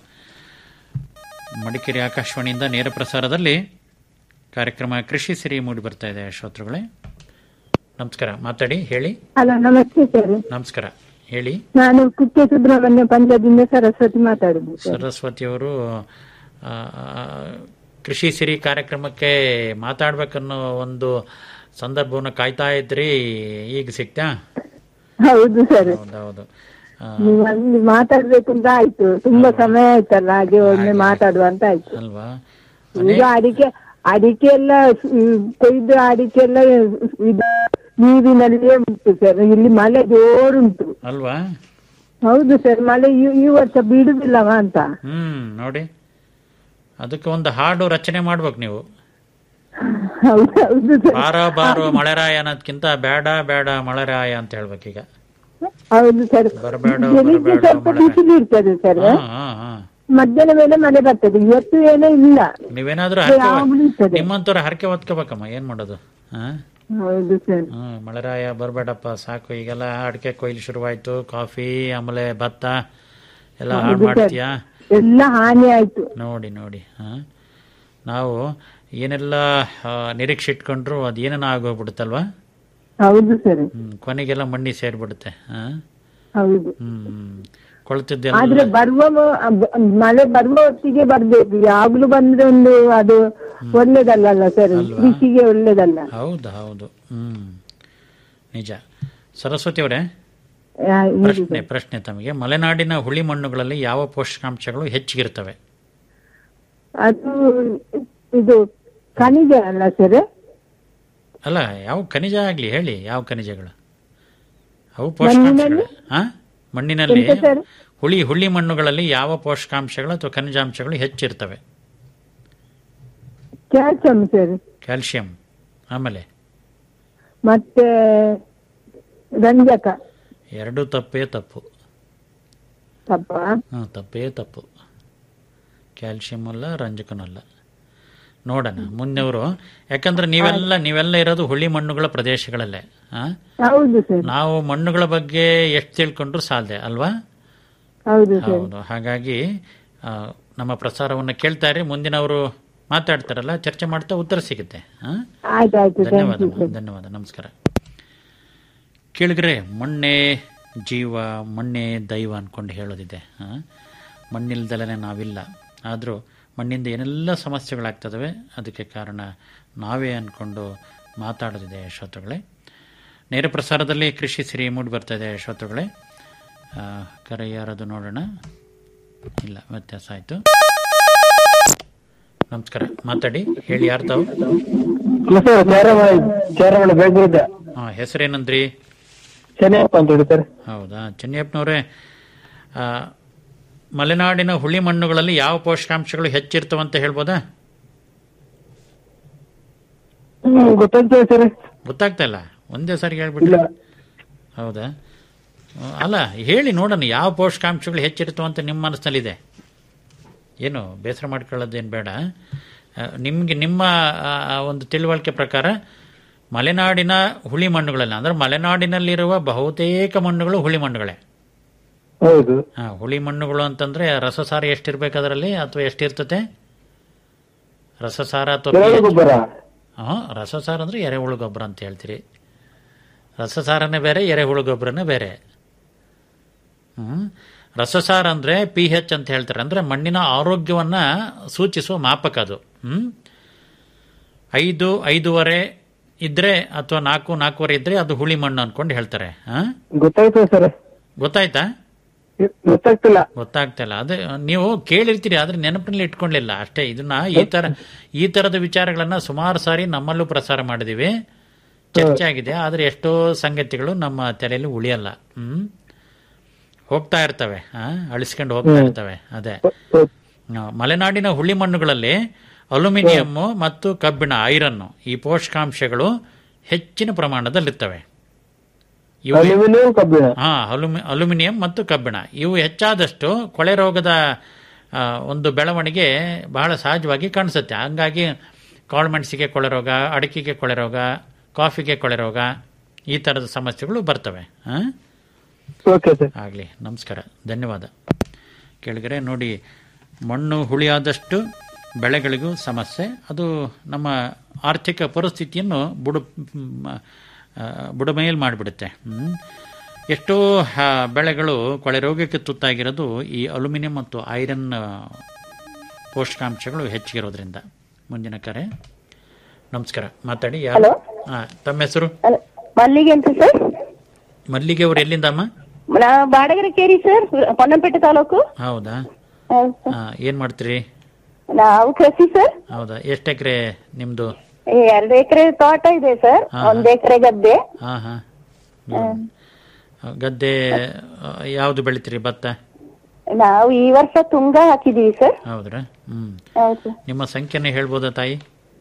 ಮಡಿಕೇರಿ ಆಕಾಶವಾಣಿಯಿಂದ ನೇರ ಪ್ರಸಾರದಲ್ಲಿ ಕಾರ್ಯಕ್ರಮ ಕೃಷಿ ಸಿರಿ ಮೂಡಿ ಬರ್ತಾ ಇದೆ ಶ್ರೋತೃಗಳೇ ನಮಸ್ಕಾರ ಮಾತಾಡಿ ಹೇಳಿ ಹಲೋ ನಮಸ್ತೆ ಸರ್ ನಮಸ್ಕಾರ ಹೇಳಿ ನಾನು ಕುಕ್ಕೆ ಸುಬ್ರಹ್ಮಣ್ಯ ಪಂಚಾಯದಿಂದ ಸರಸ್ವತಿ ಮಾತಾಡುದು ಸರ್ ಸರಸ್ವತಿಯವರು ಆ, ಕೃಷಿ ಸಿರಿ ಕಾರ್ಯಕ್ರಮಕ್ಕೆ ಮಾತಾಡ್ಬೇಕನ್ನೋ ಒಂದು ಸಂದರ್ಭವನ್ನು ಕಾಯ್ತಾ ಇದ್ರಿ ಈಗ ಸಿಕ್ತಾ ಹೌದು ಸರ್ ಹೌದೌದು ಆ, ನೀವು ಅಲ್ಲಿ ಮಾತಾಡ್ಬೇಕು ಅಂತ ಆಯ್ತು ತುಂಬಾ ಸಮಯ ಆಯ್ತಲ್ಲ ಹಾಗೆ ಒಮ್ಮೆ ಮಾತಾಡುವ ಅಂತ ಆಯ್ತು ಅಲ್ವಾ ಈಗ ಅಡಿಕೆ ಅಡಿಕೆ ಎಲ್ಲ ಹ್ಮ್, ಕೊಯ್ದು ಅಡಿಕೆ ಎಲ್ಲ ಇದು ನೀರಿನಲ್ಲಿಯೇ ಉಂಟು ಸರ್ ಇಲ್ಲಿ ಮಳೆ ಜೋರುಂಟು ಅಲ್ವಾ ಹೌದು ಸರ್ ಮಳೆ ಈ ಈ ವರ್ಷ ಬಿಡುದಿಲ್ಲವಾ ಅಂತ ಹ್ಮ್ ನೋಡಿ ಅದಕ್ಕೆ ಒಂದು ಹಾಡು ರಚನೆ ಮಾಡ್ಬೇಕು ನೀವು ಹೌದು ಹೌದು ಸರ್ ಬಾರ ಬಾರೋ ಮಳೆರಾಯ ಅನ್ನೋದ್ಕಿಂತ ಬೇಡ ಬೇಡ ಮಳೆರಾಯ ಅಂತ ಹೇಳ್ಬೇಕೀಗ ಹೌದು ಸರ್ ಬರಬೇಡ ಬೆಳಿಗ್ಗೆ ಬರಬೇಡ ಸ್ವಲ್ಪ ಮಳೆ ಬಿಸಿಲು ಇರ್ತದೆ ಸರ್ ಹಾ ಹಾ ಹಾ ಮಧ್ಯಾಹ್ನ ಮೇಲೆ ಮಳೆ ಬರ್ತದೆ ಇವತ್ತು ಏನೋ ಇಲ್ಲ ನೀವೇನಾದ್ರೂ ಹರಕೆ ಯಾವಾಗ್ಲೂ ಇರ್ತದೆ. ನಿಮ್ಮಂತವ್ರ ಹರಕೆ ಹೊತ್ಕೋಬೇಕಮ್ಮ ಏನ್ ಮಾಡೋದು ಹಾ ಹೌದು ಸರ್ ಹ್ಮ್ ಮಳೆರಾಯ ಬರ್ಬೇಡಪ್ಪ ಸಾಕು ಈಗೆಲ್ಲ ಅಡಿಕೆ ಕೊಯ್ಲು ಶುರುವಾಯ್ತು ಕಾಫಿ ಆಮೇಲೆ ಭತ್ತ ಎಲ್ಲ ಹಾಳು ಹೌದು ಸರ್. ಮಾಡ್ತೀಯಾ ಎಲ್ಲ ಹಾನಿ ಆಯ್ತು ನೋಡಿ ನೋಡಿ ಹಾ ನಾವು ಏನೆಲ್ಲ ಆ, ನಿರೀಕ್ಷೆ ಇಟ್ಕೊಂಡ್ರು ಅದೇನೇನೋ ಆಗೋಗ್ಬಿಡುತ್ತಲ್ವಾ ಹೌದು ಸರ್ ಹ್ಮ್ ಕೊನೆಗೆಲ್ಲ ಮಣ್ಣಿ ಸೇರ್ಬಿಡುತ್ತೆ ಹಾ ಹೌದು ಹ್ಮ್ ಕೊಳ್ತಿದ್ದೆಲ್ಲ ಆದ್ರೆ ಬರುವ ಮೊ- ಅಬ್- ಮಳೆ ಬರುವ ಹೊತ್ತಿಗೆ ಬರ್ಬೇಕು ಯಾವಾಗ್ಲೂ ಬಂದ್ರೆ ಒಂದು ಅದು ಒಳ್ಳೇದಲ್ಲ ಸರ್ ಕೃಷಿಗೆ ಒಳ್ಳೇದಲ್ಲ ಹೌದು ಹೌದು ಹ್ಮ್ ನಿಜ ಸರಸ್ವತಿ ಅವರೇ ಆ, ಹೇಳಿ ಪ್ರಶ್ನೆ ಸರ್. ಪ್ರಶ್ನೆ ತಮಗೆ ಮಲೆನಾಡಿನ ಹುಳಿ ಮಣ್ಣುಗಳಲ್ಲಿ ಯಾವ ಪೋಷಕಾಂಶಗಳು ಹೆಚ್ಚಿಗಿರ್ತವೆ ಅದು ಇದು ಖನಿಜ ಅಲ್ಲ ಸರ್ ಅಲ್ಲ ಯಾವ ಖನಿಜ ಆಗ್ಲಿ ಹೇಳಿ ಯಾವ ಖನಿಜಗಳು ಅವು ಪೋಷಕಾಂಶಗಳು ಹಾ ಮಣ್ಣಿನಲ್ಲಿ ಎಂತ ಸರ್? ಹುಳಿ ಹುಳಿ ಮಣ್ಣುಗಳಲ್ಲಿ ಯಾವ ಪೋಷಕಾಂಶಗಳು ಅಥವಾ ಖನಿಜಾಂಶಗಳು ಹೆಚ್ಚಿರ್ತವೆ ಕ್ಯಾಲ್ಸಿಯಂ ಸರ್ ಕ್ಯಾಲ್ಸಿಯಂ ಆಮೇಲೆ ಮತ್ತೆ ರಂಜಕ ಎರಡು ತಪ್ಪೇ ತಪ್ಪು ತಪ್ಪ ಹಾ ತಪ್ಪೇ ತಪ್ಪು ಕ್ಯಾಲ್ಸಿಯಂ ಅಲ್ಲ ರಂಜಕನೂ ಅಲ್ಲ ನೋಡೋಣ ಮುಂದೆವರು ಯಾಕಂದ್ರೆ ನೀವೆಲ್ಲ ನೀವೆಲ್ಲ ಇರೋದು ಹುಳಿ ಮಣ್ಣುಗಳ ಪ್ರದೇಶಗಳಲ್ಲೇ ಹಾ ಹೌದು ಸರ್ ನಾವು ಮಣ್ಣುಗಳ ಬಗ್ಗೆ ಎಷ್ಟು ತಿಳ್ಕೊಂಡ್ರು ಸಾಧ್ಯ ಅಲ್ವಾ ಹೌದು ಸರ್ ಹೌದು ಹಾಗಾಗಿ ಆ, ನಮ್ಮ ಪ್ರಸಾರವನ್ನು ಕೇಳ್ತಾ ಇರಿ ಮುಂದಿನವರು ಮಾತಾಡ್ತಾರಲ್ಲ ಚರ್ಚೆ ಮಾಡ್ತಾ ಉತ್ತರ ಸಿಗುತ್ತೆ ಹಾ ಆಯ್ತಾಯ್ತು ಥ್ಯಾಂಕ್ ಧನ್ಯವಾದ ಯು ಸರ್ ಧನ್ಯವಾದ ನಮಸ್ಕಾರ ಕೇಳಿದ್ರೆ ಮಣ್ಣೆ ಜೀವ ಮಣ್ಣೆ ದೈವ ಅನ್ಕೊಂಡು ಹೇಳೋದಿದೆ ಆ? ಮಣ್ಣಿಲ್ದಲೇ ನಾವಿಲ್ಲ ಆದರೂ ಮಣ್ಣಿಂದ ಏನೆಲ್ಲ ಸಮಸ್ಯೆಗಳಾಗ್ತದವೆ ಅದಕ್ಕೆ ಕಾರಣ ನಾವೇ ಅಂದ್ಕೊಂಡು ಮಾತಾಡೋದಿದೆ ಶ್ರೋತೃಗಳೇ ನೇರ ಪ್ರಸಾರದಲ್ಲಿ ಕೃಷಿ ಸಿರಿ ಮೂಡಿ ಬರ್ತಾ ಇದೆ ಶ್ರೋತೃಗಳೇ ಆ, ಕರೆ ಯಾರದು ನೋಡೋಣ ಇಲ್ಲ ವ್ಯತ್ಯಾಸ ಆಯಿತು ನಮಸ್ಕಾರ ಮಾತಾಡಿ ಹೇಳಿ ಯಾರು ತಾವು ಸರ್ ಚೇರಮಳೆ ಚೇರಮಳೆ ಬೇಗ್ಬಿದ್ದ ಹಾಂ ಹೆಸರೇನಂದ್ರಿ ಚೆನ್ನಪ್ಪ ಅಂತ ಹೇಳಿ ಸರ್ ಹೌದಾ ಚೆನ್ನಪ್ಪನವರೇ ಆ, ಮಲೆನಾಡಿನ ಹುಳಿ ಮಣ್ಣುಗಳಲ್ಲಿ ಯಾವ ಪೋಷಕಾಂಶಗಳು ಹೆಚ್ಚಿರ್ತವಂತ ಹೇಳ್ಬೋದಾ ಹ್ಮ್ ಗೊತ್ತಾಗ್ತದೆ ಸರ್ ಗೊತ್ತಾಗ್ತಾ ಇಲ್ಲ ಒಂದೇ ಸಾರಿ ಹೇಳ್ಬಿಟ್ರೆ ಹೌದಾ ಆ, ಅಲ್ಲ ಹೇಳಿ ನೋಡೋಣ ಯಾವ ಪೋಷಕಾಂಶಗಳು ಹೆಚ್ಚಿರ್ತವಂತ ನಿಮ್ಮ ಮನಸ್ಸಿನಲ್ಲಿದೆ ಏನು ಬೇಸರ ಮಾಡ್ಕೊಳ್ಳೋದೇನು ಬೇಡ ಆ, ನಿಮ್ಗೆ ನಿಮ್ಮ ಆ, ಆ ಒಂದು ತಿಳುವಳಿಕೆ ಪ್ರಕಾರ ಮಲೆನಾಡಿನ ಹುಳಿ ಮಣ್ಣುಗಳಲ್ಲಿ ಅಂದ್ರೆ ಮಲೆನಾಡಿನಲ್ಲಿರುವ ಬಹುತೇಕ ಮಣ್ಣುಗಳು ಹುಳಿ ಮಣ್ಣುಗಳೇ ಹೌದು ಹಾ ಹುಳಿ ಮಣ್ಣುಗಳು ಅಂತಂದ್ರೆ ರಸಸಾರ ಎಷ್ಟಿರ್ಬೇಕು ಅದರಲ್ಲಿ ಅಥವಾ ಎಷ್ಟಿರ್ತತೆ ರಸಸಾರ ಅಥವಾ ಎರೆಹುಳು pH? ಗೊಬ್ಬರ ಹಾ ರಸಸಾರ ಅಂದ್ರೆ ಎರೆಹುಳು ಗೊಬ್ಬರ ಅಂತ ಹೇಳ್ತೀರಿ ರಸಸಾರನೇ ಬೇರೆ ಎರೆಹುಳು ಗೊಬ್ಬರನೇ ಬೇರೆ ಹ್ಮ್ ರಸಸಾರ ಅಂದ್ರೆ ಪಿ ಹೆಚ್ ಅಂತ ಹೇಳ್ತಾರೆ ಅಂದ್ರೆ ಮಣ್ಣಿನ ಆರೋಗ್ಯವನ್ನ ಸೂಚಿಸುವ ಮಾಪಕ ಅದು ಹ್ಮ್ ಐದು ಐದೂವರೆ ಇದ್ರೆ ಅಥವಾ ನಾಲ್ಕು ನಾಲ್ಕೂವರೆ ಇದ್ರೆ ಅದು ಹುಳಿ ಮಣ್ಣು ಅನ್ಕೊಂಡು ಹೇಳ್ತಾರೆ ಹಾ ಗೊತ್ತಾಗ್ತದೆ ಸರ್ ಗೊತ್ತಾಯ್ತಾ ಗೊತ್ತಾಗ್ತಿಲ್ಲ ಗೊತ್ತಾಗ್ತಿಲ್ಲ ಅದೇ ನೀವು ಕೇಳಿರ್ತೀರಿ ಆದ್ರೆ ನೆನಪಿನಲ್ಲಿ ಇಟ್ಕೊಳ್ಳಿಲ್ಲ ಅಷ್ಟೇ ಇದನ್ನ ಈ ತರ ಈ ತರದ ವಿಚಾರಗಳನ್ನ ಸುಮಾರು ಸಾರಿ ನಮ್ಮಲ್ಲೂ ಪ್ರಸಾರ ಮಾಡಿದೀವಿ ಚರ್ಚೆ ಆಗಿದೆ ಆದ್ರೆ ಎಷ್ಟೋ ಸಂಗತಿಗಳು ನಮ್ಮ ತಲೆಯಲ್ಲಿ ಉಳಿಯಲ್ಲ ಹ್ಮ್ ಹೋಗ್ತಾ ಇರ್ತವೆ ಆ, ಅಳಿಸ್ಕೊಂಡು ಹೋಗ್ತಾ ಇರ್ತವೆ ಅದೇ ಆ, ಮಲೆನಾಡಿನ ಹುಳಿ ಮಣ್ಣುಗಳಲ್ಲಿ ಅಲ್ಯೂಮಿನಿಯಂ ಮತ್ತು ಕಬ್ಬಿಣ ಐರನ್ ಈ ಪೋಷಕಾಂಶಗಳು ಹೆಚ್ಚಿನ ಪ್ರಮಾಣದಲ್ಲಿರ್ತವೆ ಇವು ಅಲ್ಯೂಮಿನಿಯಂ ಕಬ್ಬಿಣ ಹಾ ಅಲ್ಯೂಮಿ ಅಲ್ಯೂಮಿನಿಯಂ ಮತ್ತು ಕಬ್ಬಿಣ ಇವು ಹೆಚ್ಚಾದಷ್ಟು ಕೊಳೆ ರೋಗದ ಆ, ಒಂದು ಬೆಳವಣಿಗೆ ಬಹಳ ಸಹಜವಾಗಿ ಕಾಣಿಸುತ್ತೆ ಹಂಗಾಗಿ ಕಾಳುಮೆಣಸಿಗೆ ಕೊಳೆ ರೋಗ ಅಡಿಕೆಗೆ ಕೊಳೆ ರೋಗ ಕಾಫಿಗೆ ಕೊಳೆ ರೋಗ ಈ ಥರದ ಸಮಸ್ಯೆಗಳು ಬರ್ತವೆ ಹಾಂ ಓಕೆ ಸರ್ ಆಗಲಿ ನಮಸ್ಕಾರ ಧನ್ಯವಾದ ಕೆಳಗರೆ ನೋಡಿ ಮಣ್ಣು ಹುಳಿಯಾದಷ್ಟು ಬೆಳೆಗಳಿಗೂ ಸಮಸ್ಯೆ ಅದು ನಮ್ಮ ಆರ್ಥಿಕ ಪರಿಸ್ಥಿತಿಯನ್ನು ಬುಡ ಆ, ಬುಡಮೇಲ್ ಮಾಡಿಬಿಡುತ್ತೆ ಹ್ಮ್. ಎಷ್ಟೋ ಆ, ಬೆಳೆಗಳು ಕೊಳೆ ರೋಗಕ್ಕೆ ತುತ್ತಾಗಿರೋದು ಈ ಅಲ್ಯೂಮಿನಿಯಂ ಮತ್ತು ಐರನ್ ಆ, ಪೋಷಕಾಂಶಗಳು ಹೆಚ್ಚಿರೋದ್ರಿಂದ ಮುಂದಿನ ಕರೆ ನಮಸ್ಕಾರ ಮಾತಾಡಿ ಯಾರು ಹಾಂ ತಮ್ಮ ಹೆಸರು ಮಲ್ಲಿಗೆ ಅಂತ ಸರ್ ಮಲ್ಲಿಗೆ ಅವರು ಎಲ್ಲಿಂದಮ್ಮ ನಾ ಬಾಡಗರ ಕೇರಿ ಸರ್ ಪೊನ್ನಂಪೇಟೆ ತಾಲೂಕು ಹೌದಾ ಹೌದು ಸರ್. ಆ, ಏನ್ ಮಾಡ್ತೀರಿ ನಾವು ಕೃಷಿ ಸರ್ ಹೌದಾ ಎಷ್ಟು ಎಕರೆ ನಿಮ್ದು ಈ ಎರಡು ಎಕರೆ ತೋಟ ಇದೆ ಸರ್ ಹಾ. ಒಂದ್ ಎಕರೆ ಗದ್ದೆ ಹಾ ಹಾ ಗದ್ದೆ ಆ, ಯಾವ್ದು ಬೆಳಿತೀರಿ ಭತ್ತ ನಾವು ಈ ವರ್ಷ ತುಂಗ ಹಾಕಿದೀವಿ ಸರ್ ಹೌದ್ರಾ ಹ್ಮ್ ಹೌದು ನಿಮ್ಮ ಸಂಖ್ಯೆನೇ ಹೇಳ್ಬೋದಾ ತಾಯಿ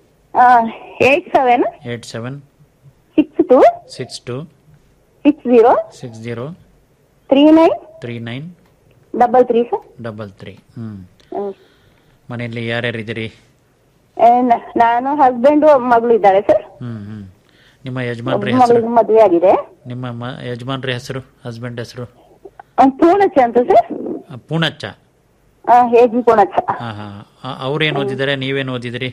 eight seven eight seven six two six two six zero six zero three nine three nine double three sir double three ಹ್ಮ್ ಹ್ಮ್. ಮನೆಯಲ್ಲಿ ಯಾರ್ಯಾರಿದ್ದೀರಿ ಆ, ನ- ನಾನು ಹಸ್ಬೆಂಡ್ ಮಗಳು ಇದ್ದಾಳೆ ಸರ್ ಹ್ಮ್ ಹ್ಮ್ ನಿಮ್ಮ ಯಜಮಾನ್ರ ಒಬ್ಬ ಹೆಸರು ಮಗಳಿಗೆ ಮದುವೆ ಆಗಿದೆ ನಿಮ್ಮ ಮ- ಯಜಮಾನ್ರ ಹೆಸರು ಹಸ್ಬೆಂಡ್ ಹೆಸರು ಆ, ಪೂರ್ಣಚ್ಚ ಅಂತ ಸರ್ ಆ, ಪೂಣಚ್ಚ ಹೇಜಿ ಪೂರ್ಣಚ್ಚ ಹಾ ಹಾ ಆ, ಅವ್ರೇನ್ ಓದಿದ್ದಾರೆ ನೀವೇನ್ ಓದಿದಿರಿ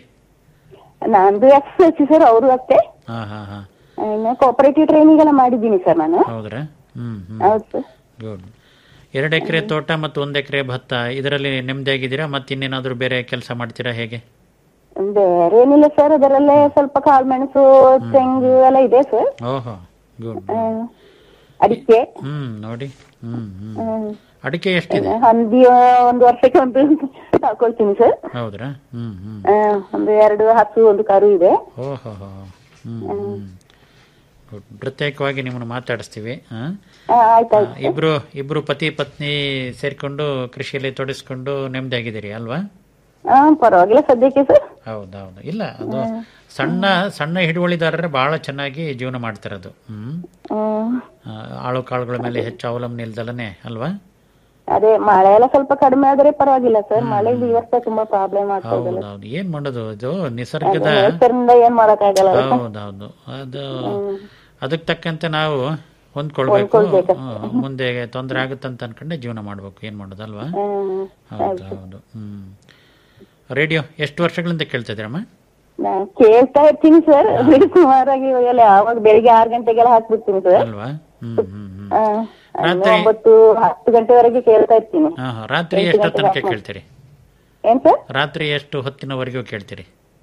ನಂದು ಎಸ್ ಎಚ್ ಸರ್ ಅವರು ಅಷ್ಟೇ ಹಾ ಹಾ ಹಾ ಆ, ಇನ್ನು ಕೋಪರೇಟಿವ್ ಟ್ರೈನಿಂಗ್ ಎಲ್ಲ ಮಾಡಿದ್ದೀನಿ ಸರ್ ನಾನು ಹೌದ್ರಾ ಹ್ಮ್ ಹ್ಮ್ ಹೌದು ಸರ್ ಗುಡ್ ಎರಡು ಎಕರೆ ತೋಟ ಮತ್ತು ಒಂದು ಎಕರೆ ಭತ್ತ ಇದರಲ್ಲಿ ನೆಮ್ಮದಿಯಾಗಿದ್ದೀರಾ ಮತ್ತೆ ಇನ್ನೇನಾದರೂ ಬೇರೆ ಕೆಲಸ ಮಾಡ್ತೀರಾ ಹೇಗೆ ಬೇರೆ ಏನಿಲ್ಲ ಸರ್ ಅದರಲ್ಲೇ ಸ್ವಲ್ಪ ಕಾಳುಮೆಣಸು ತೆಂಗು ಎಲ್ಲ ಇದೆ ಸರ್ ಓಹೋ ಗುಡ್ ಆ, ಅಡಿಕೆ ಹ್ಮ್ ನೋಡಿ ಹ್ಮ್ ಹ್ಮ್ ಹ್ಮ್. ಅಡಿಕೆ ಎಷ್ಟಿದೆ ಹಂದಿ ಒಂದು ವರ್ಷಕ್ಕೆ ಒಂದು ತಗೊಳ್ತೀನಿ ಸರ್ ಹೌದ್ರಾ ಹ್ಮ್ ಹ್ಮ್ ಆ, ಒಂದು ಎರಡು ಹಸು ಒಂದು ಕರು ಇದೆ ಓಹೋ ಹೋ ಹ್ಮ್ ಹ್ಮ್ ಗುಡ್ ಪ್ರತ್ಯೇಕವಾಗಿ ನಿಮ್ಮನ್ನು ಮಾತಾಡಿಸ್ತೀವಿ ಹಾ? ಆ, ಆಯ್ತಾಯ್ತು ಆ, ಇಬ್ರು ಇಬ್ರು ಪತಿ ಪತ್ನಿ ಸೇರ್ಕೊಂಡು ಕೃಷಿಯಲ್ಲಿ ತೊಡಗಿಸ್ಕೊಂಡು ನೆಮ್ಮದಿಯಾಗಿದ್ದೀರಿ ಅಲ್ವಾ ಹಾ ಪರವಾಗಿಲ್ಲ ಸದ್ಯಕ್ಕೆ ಸರ್ ಹೌದೌದು ಇಲ್ಲ ಅದು ಸಣ್ಣ ಸಣ್ಣ ಹಿಡುವಳಿದಾರರೇ ಬಹಳ ಚೆನ್ನಾಗಿ ಜೀವನ ಮಾಡ್ತಿರೋದು ಹ್ಮ್ ಹ್ಮ್ ಆ, ಆಳು ಕಾಳುಗಳ ಮೇಲೆ ಹೆಚ್ಚು ಅವಲಂಬನೆ ಇಲ್ದಲನೆ ಅಲ್ವಾ ಅದೇ ಮಳೆ ಎಲ್ಲ ಸ್ವಲ್ಪ ಕಡಿಮೆ ಆದ್ರೆ ಪರವಾಗಿಲ್ಲ ಸರ್ ಮಳೆ ಈ ವರ್ಷ ತುಂಬಾ ಪ್ರಾಬ್ಲಮ್ ಆಗ್ತಾ ಇದೆಲ್ಲ ಹೌದೌದು ಏನ್ ಮಾಡೋದು ಇದು ನಿಸರ್ಗದ ಹೆಸರಿಂದ ಏನ್ ಮಾಡಕ್ ಆಗಲ್ಲ ಹೌದೌದು ಅದು ಅದಕ್ಕೆ ತಕ್ಕಂತೆ ನಾವು ಹೊಂದ್ಕೊಳ್ಬೇಕು ಹ್ಮ್. ಮುಂದೆ ತೊಂದರೆ ಆಗುತ್ತಂತ ಅನ್ಕೊಂಡೆ ಜೀವನ ಮಾಡ್ಬೇಕು ಏನ್ ಮಾಡೋದಲ್ವಾ ಹೌದು ಹೌದು ಹ್ಮ್ ರೇಡಿಯೋ ಎಷ್ಟು ವರ್ಷಗಳಿಂದ ಕೇಳ್ತಾ ಇದ್ದೀರಮ್ಮ ನಾನ್ ಕೇಳ್ತಾ ಇರ್ತೀನಿ ಸರ್ ಸುಮಾರಾಗಿ ಇವಾಗೆಲ್ಲ ಯಾವಾಗ ಬೆಳಿಗ್ಗೆ ಆರು ಗಂಟೆಗೆಲ್ಲ ಹಾಕ್ಬಿಡ್ತೀನಿ ಸರ್ ಅಲ್ವಾ ಹ್ಮ್ ಹ್ಮ್ ಹ್ಮ್ ಆ, ಇನ್ನು ಒಂಬತ್ತು ಹತ್ತು ಗಂಟೆವರೆಗೆ ಕೇಳ್ತಾ ಇರ್ತೀನಿ ಹಾ ಹಾ ರಾತ್ರಿ ಎಷ್ಟು ತನಕ ಕೇಳ್ತೀರಿ ಏನ್ ಸರ್ ರಾತ್ರಿ ಎಷ್ಟು ಹೊತ್ತಿನವರೆಗೂ ಕೇಳ್ತೀರಿ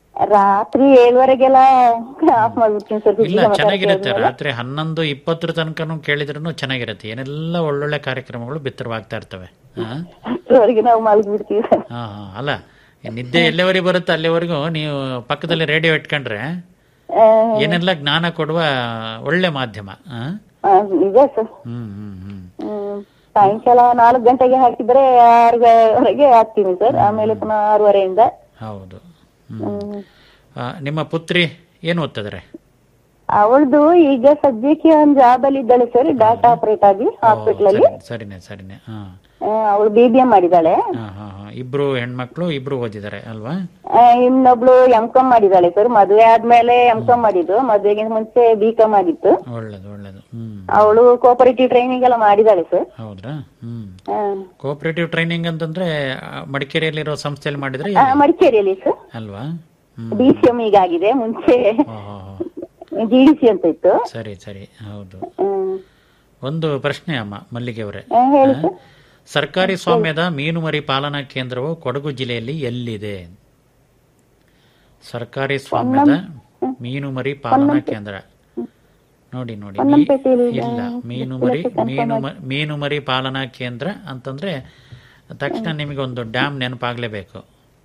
ರಾತ್ರಿ ಏಳುವರೆಗೆಲ್ಲ ಆಫ್ ಮಾಡ್ಬಿಡ್ತೀನಿ ಸರ್ ಇಲ್ಲ ಚೆನ್ನಾಗಿರುತ್ತೆ ರಾತ್ರಿ ಹನ್ನೊಂದು ಇಪ್ಪತ್ತರ ತನಕನೂ ಕೇಳಿದ್ರೂ ಚೆನ್ನಾಗಿರುತ್ತೆ ಏನೆಲ್ಲ ಒಳ್ಳೊಳ್ಳೆ ಕಾರ್ಯಕ್ರಮಗಳು ಬಿತ್ತರವಾಗ್ತಾ ಇರ್ತವೆ ಹಾ ಅಷ್ಟರವರೆಗೆ ನಾವು ಮಲಗಿಬಿಡ್ತೀವಿ ಸರ್ ಹಾ ಹಾ ಅಲ್ಲ ಈ ನಿದ್ದೆ ಎಲ್ಲವರೆಗೆ ಬರುತ್ತೆ ಅಲ್ಲಿವರೆಗೂ ನೀವು ಪಕ್ಕದಲ್ಲಿ ರೇಡಿಯೋ ಇಟ್ಕೊಂಡ್ರೆ ಆ, ಏನೆಲ್ಲ ಜ್ಞಾನ ಕೊಡುವ ಒಳ್ಳೆ ಮಾಧ್ಯಮ ಆ? ಆ, ಇದೆ ಸರ್ ಹ್ಮ್ ಹ್ಮ್ ಹ್ಮ್ ಹ್ಮ್ ಸಾಯಂಕಾಲ ನಾಲ್ಕು ಗಂಟೆಗೆ ಹಾಕಿದ್ರೆ ಆರುವರೆಗೆ ಹಾಕ್ತೀನಿ ಸರ್ ಆಮೇಲೆ ಪುನಃ ಆರೂವರೆಯಿಂದ ಹೌದು ಹ್ಮ್. ಆ, ನಿಮ್ಮ ಪುತ್ರಿ ಏನು ಓದ್ತಿದಾರೆ ಅವಳದು ಈಗ ಸದ್ಯಕ್ಕೆ ಒಂದ್ ಜಾಬ್ ಅಲ್ಲಿ ಇದ್ದಾಳೆ ಸರ್ ಡಾಟಾ ಆಪರೇಟ್ ಆಗಿ ಹಾಸ್ಪಿಟಲ್ ಅಲ್ಲಿ ಸರಿನೆ ಸರಿನೆ ಹಾ ಅವಳು ಬಿ ಬಿ ಎಂ ಮಾಡಿದ್ದಾಳೆ ಹಾ ಹಾ ಹಾ ಇಬ್ರು ಹೆಣ್ಮಕ್ಳು ಇಬ್ರು ಓದಿದ್ದಾರೆ ಅಲ್ವಾ ಆ, ಇನ್ನೊಬ್ಳು ಎಂ ಕಾಮ್ ಮಾಡಿದ್ದಾಳೆ ಸರ್ ಮದುವೆ ಆದ್ಮೇಲೆ ಎಂ ಕಾಮ್ ಮಾಡಿದ್ದು ಮದುವೆಗಿಂತ ಮುಂಚೆ ಬಿ ಕಾಮ್ ಆಗಿತ್ತು ಒಳ್ಳೇದು ಒಳ್ಳೇದು ಹ್ಮ್ ಅವಳು ಕೋಪರೇಟಿವ್ ಟ್ರೈನಿಂಗ್ ಎಲ್ಲ ಮಾಡಿದ್ದಾಳೆ ಸರ್ ಹೌದ್ರಾ ಹ್ಮ್ ಆ, ಕೋಆಪರೇಟಿವ್ ಟ್ರೈನಿಂಗ್ ಅಂತಂದ್ರೆ ಆ, ಮಡಿಕೇರಿಯಲ್ಲಿರೋ ಸಂಸ್ಥೆಯಲ್ಲಿ ಮಾಡಿದ್ರೆ ಆ, ಮಡಿಕೇರಿಯಲ್ಲಿ ಸರ್ ಅಲ್ವಾ ಹ್ಮ್ ಡಿ ಸಿ ಎಂ ಈಗ ಆಗಿದೆ ಮುಂಚೆ ಹಾ, ಹಾ, ಹಾ. ಜಿ ಡಿ ಸಿ ಅಂತ ಇತ್ತು ಸರಿ ಸರಿ ಹೌದು ಹ್ಮ್. ಒಂದು ಪ್ರಶ್ನೆ ಅಮ್ಮ ಮಲ್ಲಿಗೆ ಅವರೇ ಆ, ಹೇಳಿ ಸರ್ ಸರ್ಕಾರಿ ಸ್ವಾಮ್ಯದ ಮೀನುಮರಿ ಪಾಲನಾ ಕೇಂದ್ರವು ಕೊಡಗು ಜಿಲ್ಲೆಯಲ್ಲಿ ಎಲ್ಲಿದೆ ಸರ್ಕಾರಿ ಸ್ವಾಮ್ಯದ ಮೀನುಮರಿ ಪಾಲನಾ ಕೇಂದ್ರ ನೋಡಿ ನೋಡಿ ಮೀ- ಪೊನ್ನಂಪೇಟೆಯಲ್ಲಿ ಇದೆ. ಇಲ್ಲ ಮೀನುಮರಿ ಮೀನು ಮೀನುಮರಿ ಪಾಲನಾ ಕೇಂದ್ರ ಅಂತಂದ್ರೆ ತಕ್ಷಣ ನಿಮಗೆ ಒಂದು ಡ್ಯಾಮ್ ನೆನಪಾಗ್ಲೇಬೇಕು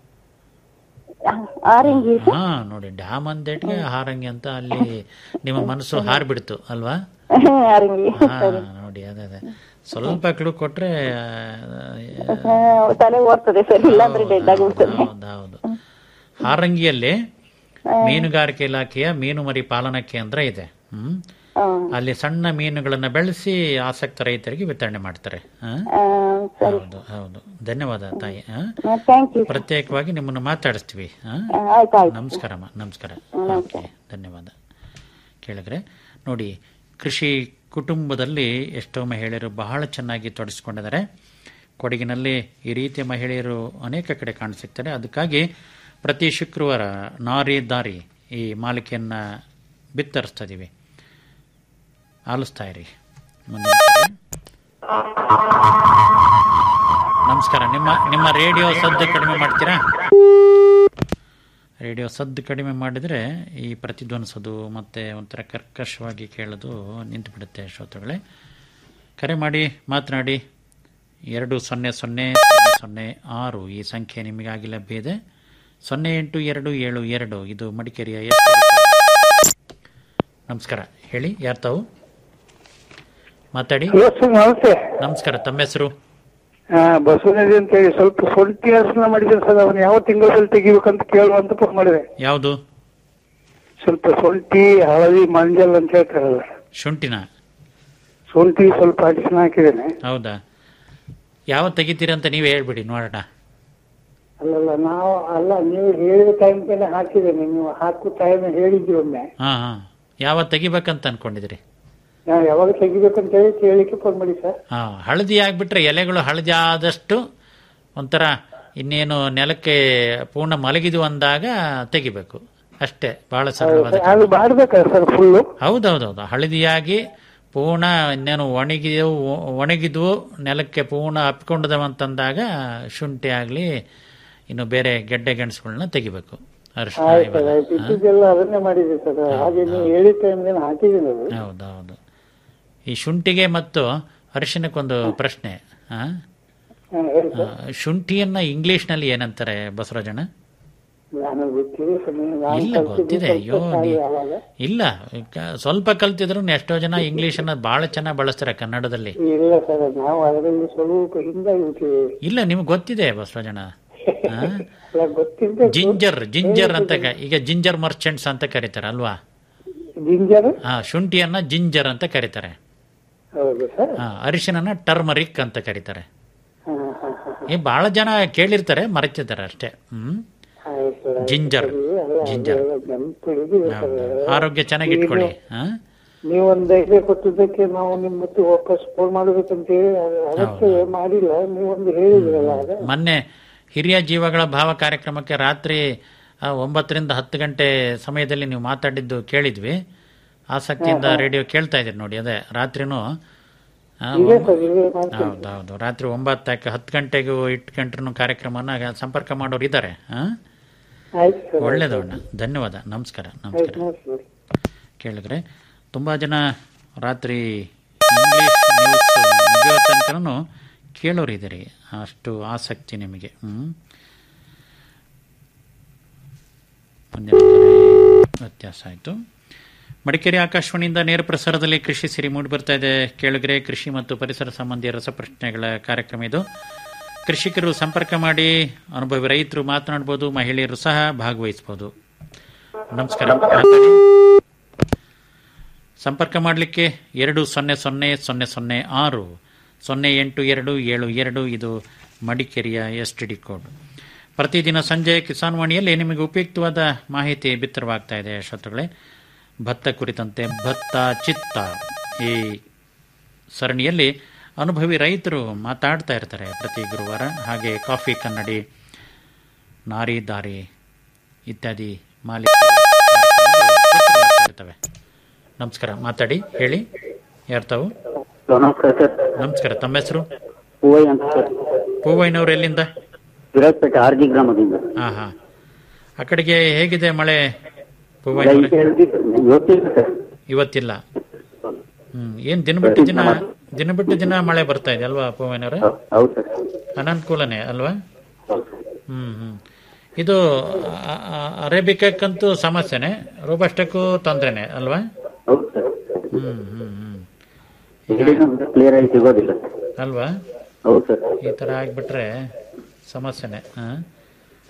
ಆರೆಂಜಿ ಹಾ ನೋಡಿ ಡ್ಯಾಮ್ ಅಂದೇಟ್ಗೆ ಹಾರಂಗಿ ಅಂತ ಅಲ್ಲಿ ನಿಮ್ಮ ಮನಸ್ಸು ಹಾರ್ಬಿಡ್ತು ಅಲ್ವಾ ಆರೆಂಜಿ ಹಾ ನೋಡಿ ಅದೇ ಅದೇ ಸ್ವಲ್ಪ ಕ್ಲೂ ಕೊಟ್ರೆ ಆ, ತಲೆ ಓಡ್ತದೆ ಸರ್ ಇಲ್ಲಾಂದ್ರೆ ಡೆಡ್ ಆಗಿಬಿಡ್ತದೆ ಹೌದೌದು ಹಾರಂಗಿಯಲ್ಲಿ ಮೀನುಗಾರಿಕೆ ಇಲಾಖೆಯ ಮೀನುಮರಿ ಪಾಲನಾ ಕೇಂದ್ರ ಇದೆ ಹ್ಮ್ ಆ, ಅಲ್ಲಿ ಸಣ್ಣ ಮೀನುಗಳನ್ನ ಬೆಳೆಸಿ ಆಸಕ್ತ ರೈತರಿಗೆ ವಿತರಣೆ ಮಾಡ್ತಾರೆ ಆ? ಆ, ಸರಿ ಹೌದು ಹೌದು ಧನ್ಯವಾದ ತಾಯಿ ಆ? ಥ್ಯಾಂಕ್ ಯು ಪ್ರತ್ಯೇಕವಾಗಿ ನಿಮ್ಮನ್ನು ಮಾತಾಡಿಸ್ತೀವಿ ಆ? ಆಯ್ತು ಆಯ್ತು ನಮಸ್ಕಾರಮ್ಮ ನಮಸ್ಕಾರ ನಮಸ್ಕಾರ. ಓಕೆ, ಧನ್ಯವಾದ ಕೇಳಿದ್ರೆ ನೋಡಿ ಕೃಷಿ ಕುಟುಂಬದಲ್ಲಿ ಎಷ್ಟೋ ಮಹಿಳೆಯರು ಬಹಳ ಚೆನ್ನಾಗಿ ತೊಡಗಿಸ್ಕೊಂಡಿದ್ದಾರೆ ಕೊಡಗಿನಲ್ಲಿ ಈ ರೀತಿಯ ಮಹಿಳೆಯರು ಅನೇಕ ಕಡೆ ಕಾಣಸಿಗ್ತಾರೆ ಅದಕ್ಕಾಗಿ ಪ್ರತಿ ಶುಕ್ರವಾರ ನಾರಿ ದಾರಿ ಈ ಮಾಲಿಕೆಯನ್ನ ಬಿತ್ತರಿಸ್ತಾ ಇದೀವಿ ಆಲಿಸ್ತಾ ಇರಿ ಮುಂದಿನ ಕರೆ. ನಮಸ್ಕಾರ ನಿಮ್ಮ ನಿಮ್ಮ ರೇಡಿಯೋ ಸದ್ದು ಕಡಿಮೆ ಮಾಡ್ತೀರಾ ರೇಡಿಯೋ ಸದ್ದು ಕಡಿಮೆ ಮಾಡಿದರೆ ಈ ಪ್ರತಿಧ್ವನಿಸೋದು ಮತ್ತು ಒಂಥರ ಕರ್ಕಶವಾಗಿ ಕೇಳೋದು ನಿಂತು ಬಿಡುತ್ತೆ ಶ್ರೋತೃಗಳೇ ಕರೆ ಮಾಡಿ ಮಾತನಾಡಿ ಎರಡು ಸೊನ್ನೆ ಸೊನ್ನೆ ಸೊನ್ನೆ ಸೊನ್ನೆ ಆರು ಈ ಸಂಖ್ಯೆ ನಿಮಗಾಗಿ ಲಭ್ಯ ಇದೆ ಸೊನ್ನೆ ಎಂಟು ಎರಡು ಏಳು ಎರಡು ಇದು ಮಡಿಕೇರಿಯ ಎಷ್ಟು ನಮಸ್ಕಾರ ಹೇಳಿ ಯಾರು ತಾವು ಮಾತಾಡಿ ನಮಸ್ತೆ ನಮಸ್ಕಾರ ತಮ್ಮ ಹೆಸರು ಆ, ಬಸವನದಿ ಅಂತ ಹೇಳಿ ಸ್ವಲ್ಪ ಸೊಂಟಿ ಹಸನ ಮಾಡಿದ್ದೇನೆ ಸರ್ ಅವನು ಯಾವ ತಿಂಗಳಲ್ಲಿ ತೆಗಿಬೇಕಂತ ಕೇಳುವಂತ ಫೋನ್ ಮಾಡಿದೆ ಯಾವುದು ಸ್ವಲ್ಪ ಸೊಂಟಿ ಹಳದಿ ಮಂಜಲ್ ಅಂತ ಹೇಳ್ತಾರಲ್ಲ ಶುಂಠಿನ ಸೊಂಟಿ ಸ್ವಲ್ಪ ಅಡಿಸಿನ ಹಾಕಿದ್ದೇನೆ ಹೌದಾ ಯಾವ ತೆಗಿತೀರಂತ ನೀವೇ ಹೇಳ್ಬಿಡಿ ನೋಡೋಣ ಅಲ್ಲಲ್ಲ ನಾವು ಅಲ್ಲ ನೀವು ಹೇಳಿದ ಟೈಮ್ ಮೇಲೆ ಹಾಕಿದ್ದೇನೆ ನೀವು ಹಾಕೋ ಟೈಮ್ ಹೇಳಿದ್ರಿ ಒಮ್ಮೆ ಹಾ ಹಾ ಯಾವ ತೆಗಿಬೇಕಂತ ಅನ್ಕೊಂಡಿದ್ರಿ ನಾವು ಯಾವಾಗ ತೆಗಿಬೇಕಂತ ಹೇಳಿ ಕೇಳಿಕ್ಕೆ ಫೋನ್ ಮಾಡಿ ಸರ್ ಹಾ ಹಳದಿ ಆಗ್ಬಿಟ್ರೆ ಎಲೆಗಳು ಹಳದಿ ಆದಷ್ಟು ಒಂಥರ ಇನ್ನೇನು ನೆಲಕ್ಕೆ ಪೂರ್ಣ ಮಲಗಿದು ಅಂದಾಗ ತೆಗಿಬೇಕು ಅಷ್ಟೇ ಬಹಳ ಸರಳವಾದ ಅದು ಮಾಡ್ಬೇಕಾ ಸರ್ ಫುಲ್ಲು ಹೌದೌದೌದು ಹಳದಿಯಾಗಿ ಪೂರ್ಣ ಇನ್ನೇನು ಒಣಗಿದವು ಒಣಗಿದ್ವು ನೆಲಕ್ಕೆ ಪೂರ್ಣ ಅಪ್ಪಿಕೊಂಡದವಂತಂದಾಗ ಶುಂಠಿ ಆಗಲಿ ಇನ್ನು ಬೇರೆ ಗೆಡ್ಡೆ ಗೆಣಸುಗಳನ್ನ ತೆಗಿಬೇಕು ಅರಿಶಿನ ಆಯ್ತು ಇವೆಲ್ಲ. ಆಯ್ತು ಇದ್ದಿದ್ದೆಲ್ಲ ಅದನ್ನೇ ಮಾಡಿದೆ ಸರ್ ಹಾಗೆ ನೀವು ಹೇಳಿದ ಟೈಮ್ ಹಾಕಿದ್ದೀನಿ ಅದು ಹೌದೌದು ಈ ಶುಂಠಿಗೆ ಮತ್ತು ಅರಿಶಿನಕ್ಕೊಂದು ಪ್ರಶ್ನೆ ಆ? ಹಾ, ಹೇಳಿ ಆ, ಶುಂಠಿಯನ್ನ ಇಂಗ್ಲಿಷ್ನಲ್ಲಿ ಏನಂತಾರೆ ಬಸವರಾಜಣ್ಣ ನಾನು ಗೊತ್ತಿದೆ ಸರ್ ನಾನು ಇಲ್ಲ ಕಲ್ತಿದ್ದು ಗೊತ್ತಿದೆ ಸ್ವಲ್ಪ ಅಯ್ಯೋ ಸಾರಿ ನೀ- ಅವಾಗ ಇಲ್ಲ ಕ- ಸ್ವಲ್ಪ ಕಲ್ತಿದ್ರು ಎಷ್ಟೋ ಜನ ಇಂಗ್ಲಿಷ್ ಅನ್ನ ಬಹಳ ಚೆನ್ನಾಗಿ ಬಳಸ್ತಾರೆ ಕನ್ನಡದಲ್ಲಿ ಇಲ್ಲ ಸರ್ ನಾವು ಅದರಲ್ಲಿ ಸ್ವಲ್ಪ ಹಿಂದಾಗಿಬಿಟ್ಟಿವಿ ಇಲ್ಲ ನಿಮ್ಗೆ ಗೊತ್ತಿದೆ ಬಸವರಾಜಣ್ಣ ಆ? ಅಲ್ಲ ಗೊತ್ತಿದ್ದೆ ಜಿಂಜರ್ ಜಿಂಜರ್ ಅಂತ ಕ- ಈಗ ಜಿಂಜರ್ ಮರ್ಚೆಂಟ್ಸ್ ಅಂತ ಕರೀತಾರೆ ಅಲ್ವಾ ಜಿಂಜರ್ ಹಾ ಶುಂಠಿಯನ್ನ ಜಿಂಜರ್ ಅಂತ ಕರೀತಾರೆ ಹೌದು ಸರ್ ಹಾ ಅರಿಶಿನನ್ನ ಟರ್ಮರಿಕ್ ಅಂತ ಕರೀತಾರೆ ಹಾ ಹಾ ಹಾ ಈ ಬಹಳ ಜನ ಕೇಳಿರ್ತಾರೆ ಮರೆತಿದ್ದಾರೆ ಅಷ್ಟೇ ಹ್ಮ್ ಆಯ್ತು ಜಿಂಜರ್ ಜಿಂಜರ್ ನೆನಪು ಹಿಡಿದಿದೆ ಸರ್ ಆರೋಗ್ಯ ಚೆನ್ನಾಗಿ ಇಟ್ಕೊಳ್ಳಿ ಹಾ ನೀವೊಂದು ಐಡಿಯಾ ಕೊಟ್ಟಿದ್ದಕ್ಕೆ ನಾವು ನಿಮ್ಮ ಮತ್ತೆ ವಾಪಸ್ ಫೋನ್ ಮಾಡ್ಬೇಕಂತ ಹೇಳಿ ಅದು- ಅದಕ್ಕೆ ಮಾಡಿಲ್ಲ ನೀವೊಂದು ಹೇಳಿದ್ರಲ್ಲ ಅದ ಮೊನ್ನೆ ಹಿರಿಯ ಜೀವಗಳ ಭಾವ ಕಾರ್ಯಕ್ರಮಕ್ಕೆ ರಾತ್ರಿ ಆ, ಒಂಬತ್ತರಿಂದ ಹತ್ತು ಗಂಟೆ ಸಮಯದಲ್ಲಿ ನೀವು ಮಾತಾಡಿದ್ದು ಕೇಳಿದ್ವಿ ಆಸಕ್ತಿಯಿಂದ ರೇಡಿಯೋ ಕೇಳ್ತಾ ಇದ್ದೀರಿ ನೋಡಿ ಅದೇ ರಾತ್ರಿನೂ ಆ, ಇದೆ ಒಂಬ- ಸರ್ ಇದೆ ಮಾಡ್ತೀನಿ ಹೌದೌದು ರಾತ್ರಿ ಒಂಬತ್ತಕ್ಕೆ ಹತ್ತು ಗಂಟೆಗೂ ಇಟ್ಕೊಂಡ್ರು ಕಾರ್ಯಕ್ರಮನ ಸಂಪರ್ಕ ಮಾಡೋರು ಇದ್ದಾರೆ ಹಾ ಆಯ್ತು ಸರ್ ಒಳ್ಳೇದು ಅಣ್ಣ ಧನ್ಯವಾದ ನಮಸ್ಕಾರ ನಮಸ್ಕಾರ ಆಯ್ತು ನಮಸ್ತೆ ಕೇಳಿದ್ರೆ ತುಂಬ ಜನ ರಾತ್ರಿ ಇಂಗ್ಲಿಷ್ ನ್ಯೂಸ್ ಮುಗಿಯೋ ತನಕನೂ ಕೇಳೋರು ಇದ್ದೀರಿ ಅಷ್ಟು ಆಸಕ್ತಿ ನಿಮಗೆ ಹ್ಮ್ ಮುಂದಿನ ಕರೆ ವ್ಯತ್ಯಾಸ ಆಯಿತು ಮಡಿಕೇರಿ ಆಕಾಶವಾಣಿಯಿಂದ ನೇರ ಪ್ರಸಾರದಲ್ಲಿ ಕೃಷಿ ಸಿರಿ ಮೂಡಿ ಬರ್ತಾ ಇದೆ ಕೇಳಿದ್ರೆ ಕೃಷಿ ಮತ್ತು ಪರಿಸರ ಸಂಬಂಧಿ ರಸಪ್ರಶ್ನೆಗಳ ಕಾರ್ಯಕ್ರಮ ಇದು ಕೃಷಿಕರು ಸಂಪರ್ಕ ಮಾಡಿ ಅನುಭವಿ ರೈತರು ಮಾತನಾಡ್ಬೋದು ಮಹಿಳೆಯರು ಸಹ ಭಾಗವಹಿಸಬಹುದು ನಮಸ್ಕಾರ ಮಾತಾಡಿ. ಸಂಪರ್ಕ ಮಾಡಲಿಕ್ಕೆ ಎರಡು ಸೊನ್ನೆ ಸೊನ್ನೆ ಸೊನ್ನೆ ಸೊನ್ನೆ ಆರು ಸೊನ್ನೆ ಎಂಟು ಎರಡು ಏಳು ಎರಡು ಇದು ಮಡಿಕೇರಿಯ ಎಸ್ ಟಿ ಡಿ ಕೋಡ್ ಪ್ರತಿದಿನ ಸಂಜೆ ಕಿಸಾನ್ ವಾಣಿಯಲ್ಲಿ ನಿಮಗೆ ಉಪಯುಕ್ತವಾದ ಮಾಹಿತಿ ಬಿತ್ತರವಾಗ್ತಾ ಇದೆ ಶ್ರೋತೃಗಳೇ ಭತ್ತ ಕುರಿತಂತೆ ಭತ್ತ ಚಿತ್ತ ಈ ಸರಣಿಯಲ್ಲಿ ಅನುಭವಿ ರೈತರು ಮಾತಾಡ್ತಾ ಇರ್ತಾರೆ ಪ್ರತಿ ಗುರುವಾರ ಹಾಗೆ ಕಾಫಿ ಕನ್ನಡಿ ನಾರಿ ದಾರಿ ಇತ್ಯಾದಿ ಮಾಲಿಕೆ ಕಾರ್ಯಕ್ರಮಗಳು ಇರ್ತವೆ ನಮಸ್ಕಾರ ಮಾತಾಡಿ ಹೇಳಿ ಯಾರು ತಾವು ನಮಸ್ಕಾರ ಸರ್ ನಮಸ್ಕಾರ ತಮ್ಮ ಹೆಸರು ಹೂವೈ ಅಂತ ಸರ್ ಪೂವಯ್ಯನವ್ರು ಎಲ್ಲಿಂದ ವಿರಾಜಪೇಟೆ ಆರ್ ಜಿ ಗ್ರಾಮದಿಂದ ಹಾ ಹಾ ಆ ಕಡೆಗೆ ಹೇಗಿದೆ ಮಳೆ ಪೂವಯ್ಯನವ್ರೆ ಇವತ್ತಿಲ್ಲ ಸರ್ ಇವತ್ತಿಲ್ಲ ಹ್ಮ್ ಏನ್ ದಿನ ಬಿಟ್ಟು ದಿನ ದಿನ ಬಿಟ್ಟು ದಿನ ಮಳೆ ಬರ್ತಾ ಇದೆ ಅಲ್ವಾ ಪೂವಯ್ಯನವ್ರೆ ಹೌದು ಸರ್ ಅನನುಕೂಲನೇ ಅಲ್ವಾ ಹ್ಮ್ ಹ್ಮ್ ಇದು ಆ- ಆ- ಅರೇಬಿಕಕ್ಕಂತೂ ಸಮಸ್ಯೆನೆ ರೋಬಸ್ಟಕ್ಕೂ ತೊಂದ್ರೆನೆ ಅಲ್ವಾ ಹೌದು ಸರ್ ಹ್ಮ್ ಹ್ಮ್ ಹ್ಮ್ ಕ್ಲಿಯರ್ ಆಗಿ ಸಿಗೋದಿಲ್ಲ ಅಲ್ವಾ ಹೌದು ಸರ್ ಈ ತರ ಆಗ್ಬಿಟ್ರೆ ಸಮಸ್ಯೆನೆ ಆ?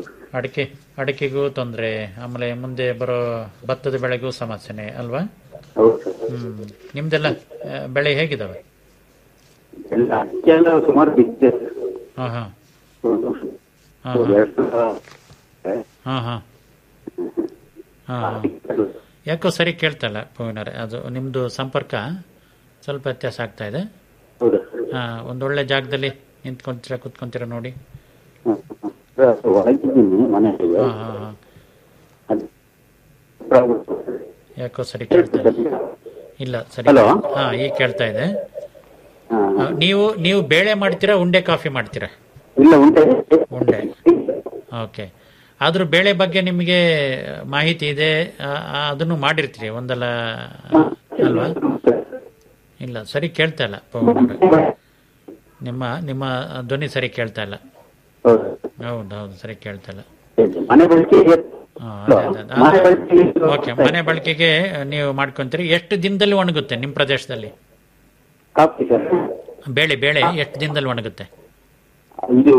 ಅಡಿಕೆ ಅಡಿಕೆಗೂ ತೊಂದರೆ ಆಮೇಲೆ ಮುಂದೆ ಬರೋ ಭತ್ತದ ಬೆಳೆಗೂ ಸಮಸ್ಯೆನೆ ಅಲ್ವಾ ಹೌದು ಸರ್ ಹ್ಮ್ ನಿಮ್ದೆಲ್ಲ ಆ, ಬೆಳೆ ಹೇಗಿದಾವೆ ಎಲ್ಲ ಅಡಿಕೆ ಎಲ್ಲ ಸುಮಾರು ಬಿದ್ದಿದೆ ಹಾ ಹಾ ಹೌದು. ಹಾ ಹೌದು, ಹಾ ಎರಡು ಸಾವಿರ ಹಾ ಹಾ ಹಾ ಹಾ ಯಾಕೋ ಸರಿ ಕೇಳ್ತಾ ಇಲ್ಲ ಪೂವಿನವ್ರೆ ಅದು ನಿಮ್ದು ಸಂಪರ್ಕ ಸ್ವಲ್ಪ ವ್ಯತ್ಯಾಸ ಆಗ್ತಾ ಇದೆ ಹೌದಾ ಹಾ ಒಂದೊಳ್ಳೆ ಜಾಗದಲ್ಲಿ ನಿಂತ್ಕೊಂತೀರಾ ಕುತ್ಕೊಂತೀರಾ ನೋಡಿ ಸರ್, ಒಳಗಿದ್ದೀನಿ ಮನೆಯಲ್ಲಿ ಹಾ ಹಾ ಹಾ ಅದು ಪ್ರಾಬ್ಲಮ್. ಯಾಕೋ ಸರಿ ಕೇಳ್ತಾ ಇಲ್ಲ ಇಲ್ಲ ಸರಿ Hello? ಹಾ ಈಗ ಕೇಳ್ತಾ ಇದೆ ಹಾ, ಆ, ನೀವು ನೀವು ಬೇಳೆ ಮಾಡ್ತೀರಾ ಉಂಡೆ ಕಾಫಿ ಮಾಡ್ತೀರಾ ಇಲ್ಲ ಉಂಟೆ ಉಂಡೆ ಓಕೆ ಆದ್ರೂ ಬೇಳೆ ಬಗ್ಗೆ ನಿಮಗೆ ಮಾಹಿತಿ ಇದೆ ಆ, ಆ, ಅದನ್ನು ಮಾಡಿರ್ತೀರಿ ಒಂದಲ್ಲ ಅಲ್ವಾ ಇಲ್ಲ ಸರಿ ಕೇಳ್ತಾ ಇಲ್ಲ ಪವನ್ ಅವ್ರೆ. ನಿಮ್ಮ ನಿಮ್ಮ ಧ್ವನಿ ಸರಿ ಕೇಳ್ತಾ ಇಲ್ಲ ಹೌದು. ಹೌದು ಹೌದು ಸರಿ ಕೇಳ್ತಾ ಇಲ್ಲ ಮನೆ ಬಳಕೆ ಹಾ, ಅದೇ, ಅದೇ, ಅದೇ. ಮನೆ ಬಳಕೆಗೆ ಓಕೆ ಮನೆ ಬಳಕೆಗೆ ನೀವು ಮಾಡ್ಕೊಂತೀರಿ ಎಷ್ಟು ದಿನದಲ್ಲಿ ಒಣಗುತ್ತೆ ನಿಮ್ಮ ಪ್ರದೇಶದಲ್ಲಿ ಕಾಫಿ ಸರ್ ಬೇಳೆ ಬೇಳೆ ಎಷ್ಟು ದಿನದಲ್ಲಿ ಒಣಗುತ್ತೆ ಇದು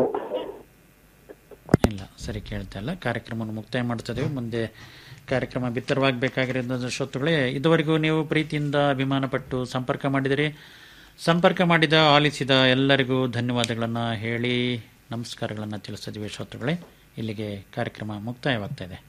ಇಲ್ಲ ಸರಿ ಕೇಳ್ತಾ ಇಲ್ಲ ಕಾರ್ಯಕ್ರಮವನ್ನು ಮುಕ್ತಾಯ ಮಾಡ್ತಿದ್ದೀವಿ ಮುಂದೆ ಕಾರ್ಯಕ್ರಮ ಬಿತ್ತರವಾಗಬೇಕಾಗಿರೋದು ಶ್ರೋತೃಗಳೇ ಇದುವರೆಗೂ ನೀವು ಪ್ರೀತಿಯಿಂದ ಅಭಿಮಾನ ಪಟ್ಟು ಸಂಪರ್ಕ ಮಾಡಿದಿರಿ ಸಂಪರ್ಕ ಮಾಡಿದ ಆಲಿಸಿದ ಎಲ್ಲರಿಗೂ ಧನ್ಯವಾದಗಳನ್ನು ಹೇಳಿ ನಮಸ್ಕಾರಗಳನ್ನು ತಿಳಿಸಿದ್ವಿ ಶ್ರೋತೃಗಳೇ ಇಲ್ಲಿಗೆ ಕಾರ್ಯಕ್ರಮ ಮುಕ್ತಾಯವಾಗ್ತಾ ಇದೆ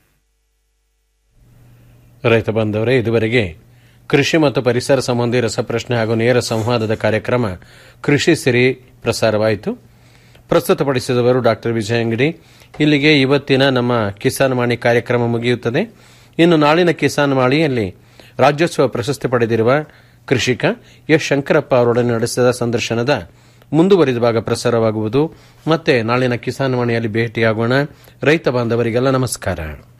ರೈತ ಬಾಂಧವರೇ ಇದುವರೆಗೆ ಕೃಷಿ ಮತ್ತು ಪರಿಸರ ಸಂಬಂಧಿ ರಸಪ್ರಶ್ನೆ ಹಾಗೂ ನೇರ ಸಂವಾದದ ಕಾರ್ಯಕ್ರಮ ಕೃಷಿ ಸಿರಿ ಪ್ರಸಾರವಾಯಿತು ಪ್ರಸ್ತುತಪಡಿಸಿದವರು ಡಾಕ್ಟರ್ ವಿಜಯ ಅಂಗಡಿ ಇಲ್ಲಿಗೆ ಇವತ್ತಿನ ನಮ್ಮ ಕಿಸಾನ್ ವಾಣಿ ಕಾರ್ಯಕ್ರಮ ಮುಗಿಯುತ್ತದೆ ಇನ್ನು ನಾಳಿನ ಕಿಸಾನ್ ವಾಣಿಯಲ್ಲಿ ರಾಜ್ಯೋತ್ಸವ ಪ್ರಶಸ್ತಿ ಪಡೆದಿರುವ ಕೃಷಿಕ ಎಸ್ ಶಂಕರಪ್ಪ ಅವರೊಡನೆ ನಡೆಸಿದ ಸಂದರ್ಶನದ ಮುಂದುವರಿದ ಭಾಗ ಪ್ರಸಾರವಾಗುವುದು ಮತ್ತೆ ನಾಳಿನ ಕಿಸಾನ್ ವಾಣಿಯಲ್ಲಿ ಭೇಟಿಯಾಗೋಣ ರೈತ ಬಾಂಧವರಿಗೆಲ್ಲ ನಮಸ್ಕಾರ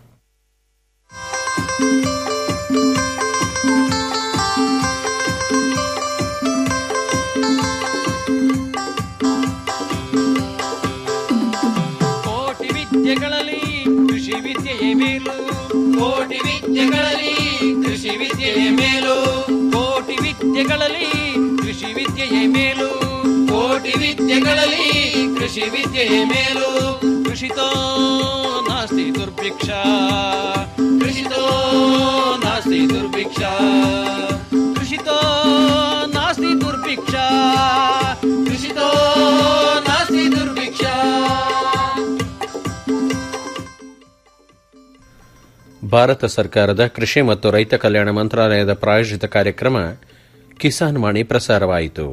ಕೋಟಿ ವಿದ್ಯೆಗಳಲ್ಲಿ ಕೃಷಿ ವಿದ್ಯೆಯೇ ಮೇಲು ಕೋಟಿ ವಿದ್ಯೆಗಳಲ್ಲಿ ಕೃಷಿ ವಿದ್ಯೆಯೇ ಮೇಲು ಕೋಟಿ ವಿದ್ಯೆಗಳಲ್ಲಿ ಕೃಷಿ ವಿದ್ಯೆಯೇ ಮೇಲು ಕೋಟಿ ವಿದ್ಯೆಗಳಲ್ಲಿ ಕೃಷಿ ವಿದ್ಯೆಯೇ ಮೇಲು ಕೃಷಿತೋ ನಾಸ್ತಿ ದುರ್ಭಿಕ್ಷ ಕೃಷಿತೋ ನಾಸ್ತಿ ದುರ್ಭಿಕ್ಷ ಕೃಷಿತೋ ನಾಸ್ತಿ ದುರ್ಭಿಕ್ಷ ಕೃಷಿತೋ ನಾಸ್ತಿ ದುರ್ಭಿಕ್ಷ ಭಾರತ ಸರ್ಕಾರದ ಕೃಷಿ ಮತ್ತು ರೈತ ಕಲ್ಯಾಣ ಮಂತ್ರಾಲಯದ ಪ್ರಾಯೋಜಿತ ಕಾರ್ಯಕ್ರಮ ಕಿಸಾನ್ ವಾಣಿ ಪ್ರಸಾರವಾಯಿತು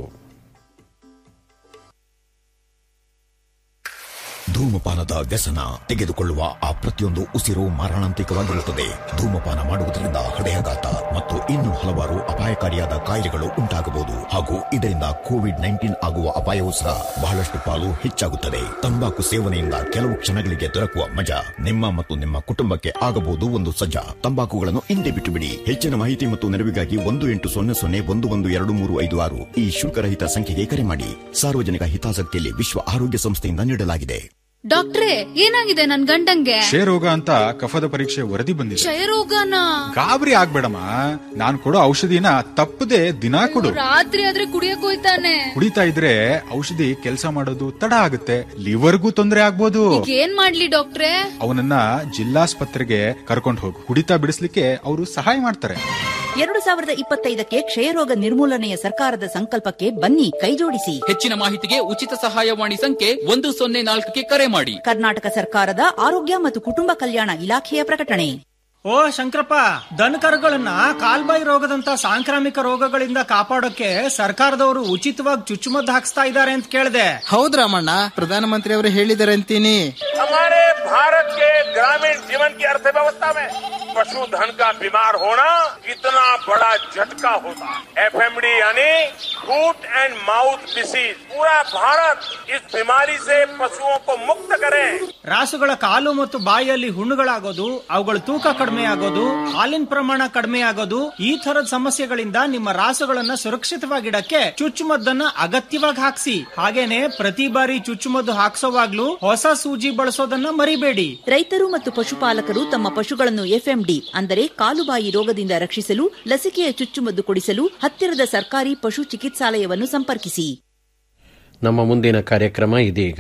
ಧೂಮಪಾನದ ವ್ಯಸನ ತೆಗೆದುಕೊಳ್ಳುವ ಆ ಪ್ರತಿಯೊಂದು ಉಸಿರು ಮಾರಣಾಂತಿಕವಾಗಿರುತ್ತದೆ ಧೂಮಪಾನ ಮಾಡುವುದರಿಂದ ಹೃದಯಾಘಾತ ಮತ್ತು ಇನ್ನೂ ಹಲವಾರು ಅಪಾಯಕಾರಿಯಾದ ಕಾಯಿಲೆಗಳು ಉಂಟಾಗಬಹುದು ಹಾಗೂ ಇದರಿಂದ ಕೋವಿಡ್ ನೈನ್ಟೀನ್ ಆಗುವ ಅಪಾಯವೂ ಸಹ ಬಹಳಷ್ಟು ಪಾಲು ಹೆಚ್ಚಾಗುತ್ತದೆ ತಂಬಾಕು ಸೇವನೆಯಿಂದ ಕೆಲವು ಕ್ಷಣಗಳಿಗೆ ದೊರಕುವ ಮಜಾ ನಿಮ್ಮ ಮತ್ತು ನಿಮ್ಮ ಕುಟುಂಬಕ್ಕೆ ಆಗಬಹುದು ಒಂದು ಸಜ್ಜಾ ತಂಬಾಕುಗಳನ್ನು ಹಿಂದೆ ಬಿಟ್ಟು ಬಿಡಿ ಹೆಚ್ಚಿನ ಮಾಹಿತಿ ಮತ್ತು ನೆರವಿಗಾಗಿ ಒಂದು ಎಂಟು ಸೊನ್ನೆ ಸೊನ್ನೆ ಒಂದು ಒಂದು ಎರಡು ಮೂರು ಐದು ಆರು ಈ ಶುಲ್ಕರಹಿತ ಸಂಖ್ಯೆಗೆ ಕರೆ ಮಾಡಿ ಸಾರ್ವಜನಿಕ ಹಿತಾಸಕ್ತಿಯಲ್ಲಿ ವಿಶ್ವ ಆರೋಗ್ಯ ಸಂಸ್ಥೆಯಿಂದ ನೀಡಲಾಗಿದೆ ಡಾಕ್ಟ್ರೇ ಏನಾಗಿದೆ ನನ್ ಗಂಡಂಗೆ ಕ್ಷಯರೋಗ ಅಂತ ಕಫದ ಪರೀಕ್ಷೆ ವರದಿ ಬಂದಿದೆ ಕ್ಷಯರೋಗನ ಗಾಬರಿ ಆಗ್ಬೇಡಮ್ಮ ನಾನ್ ಕೊಡೋ ಔಷಧಿನ ತಪ್ಪದೆ ದಿನಾ ಕೊಡು ರಾತ್ರಿ ಆದ್ರೆ ಕುಡಿಯಕ್ ಹೋಯ್ತಾನೆ ಕುಡಿತಾ ಇದ್ರೆ ಔಷಧಿ ಕೆಲಸ ಮಾಡೋದು ತಡ ಆಗುತ್ತೆ ಲಿವರ್ಗೂ ತೊಂದರೆ ಆಗ್ಬೋದು ಈಗ ಏನ್ ಮಾಡ್ಲಿ ಡಾಕ್ಟ್ರೇ ಅವನನ್ನ ಜಿಲ್ಲಾಸ್ಪತ್ರೆಗೆ ಕರ್ಕೊಂಡು ಹೋಗು ಕುಡಿತಾ ಬಿಡಿಸ್ಲಿಕ್ಕೆ ಅವರು ಸಹಾಯ ಮಾಡ್ತಾರೆ ಎರಡು ಸಾವಿರದ ಇಪ್ಪತ್ತೈದಕ್ಕೆ ಕ್ಷಯರೋಗ ನಿರ್ಮೂಲನೆಯ ಸರ್ಕಾರದ ಸಂಕಲ್ಪಕ್ಕೆ ಬನ್ನಿ ಕೈಜೋಡಿಸಿ ಹೆಚ್ಚಿನ ಮಾಹಿತಿಗೆ ಉಚಿತ ಸಹಾಯವಾಣಿ ಸಂಖ್ಯೆ ಒಂದು ಸೊನ್ನೆ ನಾಲ್ಕಕ್ಕೆ ಕರೆ ಮಾಡಿ ಕರ್ನಾಟಕ ಸರ್ಕಾರದ ಆರೋಗ್ಯ ಮತ್ತು ಕುಟುಂಬ ಕಲ್ಯಾಣ ಇಲಾಖೆಯ ಪ್ರಕಟಣೆ ಓ ಶಂಕರಪ್ಪ ದನಕರುಗಳನ್ನ ಕಾಲ್ಬಾಯಿ ರೋಗದಂತ ಸಾಂಕ್ರಾಮಿಕ ರೋಗಗಳಿಂದ ಕಾಪಾಡೋಕೆ ಸರ್ಕಾರದವರು ಉಚಿತವಾಗಿ ಚುಚ್ಚುಮದ್ದು ಹಾಕ್ಸ್ತಾ ಇದ್ದಾರೆ ಅಂತ ಕೇಳಿದೆ ಹೌದ್ ರಾಮಣ್ಣ ಪ್ರಧಾನಮಂತ್ರಿ ಅವರು ಹೇಳಿದ್ದಾರೆ ಅಂತೀನಿ हमारे भारत के ग्रामीण जीवन की अर्थव्यवस्था में पशुधन का बीमार होना कितना बड़ा झटका होता है एफएमडी यानी फूट एंड माउथ डिसीज पूरा भारत इस बीमारी से पशुओं को मुक्त करे ರಾಸುಗಳ ಕಾಲು ಮತ್ತು ಬಾಯಿಯಲ್ಲಿ ಹುಣ್ಣುಗಳಾಗೋದು ಅವುಗಳ ತೂಕ ಕಡಿಮೆ ಆಗೋದು ಹಾಲಿನ ಪ್ರಮಾಣ ಕಡಿಮೆ ಆಗೋದು ಈ ತರದ ಸಮಸ್ಯೆಗಳಿಂದ ನಿಮ್ಮ ರಾಸುಗಳನ್ನ ಸುರಕ್ಷಿತವಾಗಿಡಕ್ಕೆ ಚುಚ್ಚುಮದ್ದನ್ನ ಅಗತ್ಯವಾಗಿ ಹಾಕ್ಸಿ ಹಾಗೇನೆ ಪ್ರತಿ ಬಾರಿ ಚುಚ್ಚುಮದ್ದು ಹಾಕ್ಸೋವಾಗ್ಲೂ ಹೊಸ ಸೂಜಿ ಬಳಸೋದನ್ನ ಮರಿಬೇಡಿ ರೈತರು ಮತ್ತು ಪಶುಪಾಲಕರು ತಮ್ಮ ಪಶುಗಳನ್ನು ಎಫ್ಎಂಡಿ ಅಂದರೆ ಕಾಲುಬಾಯಿ ರೋಗದಿಂದ ರಕ್ಷಿಸಲು ಲಸಿಕೆಯ ಚುಚ್ಚುಮದ್ದು ಕೊಡಿಸಲು ಹತ್ತಿರದ ಸರ್ಕಾರಿ ಪಶು ಚಿಕಿತ್ಸಾಲಯವನ್ನು ಸಂಪರ್ಕಿಸಿ ನಮ್ಮ ಮುಂದಿನ ಕಾರ್ಯಕ್ರಮ ಇದೀಗ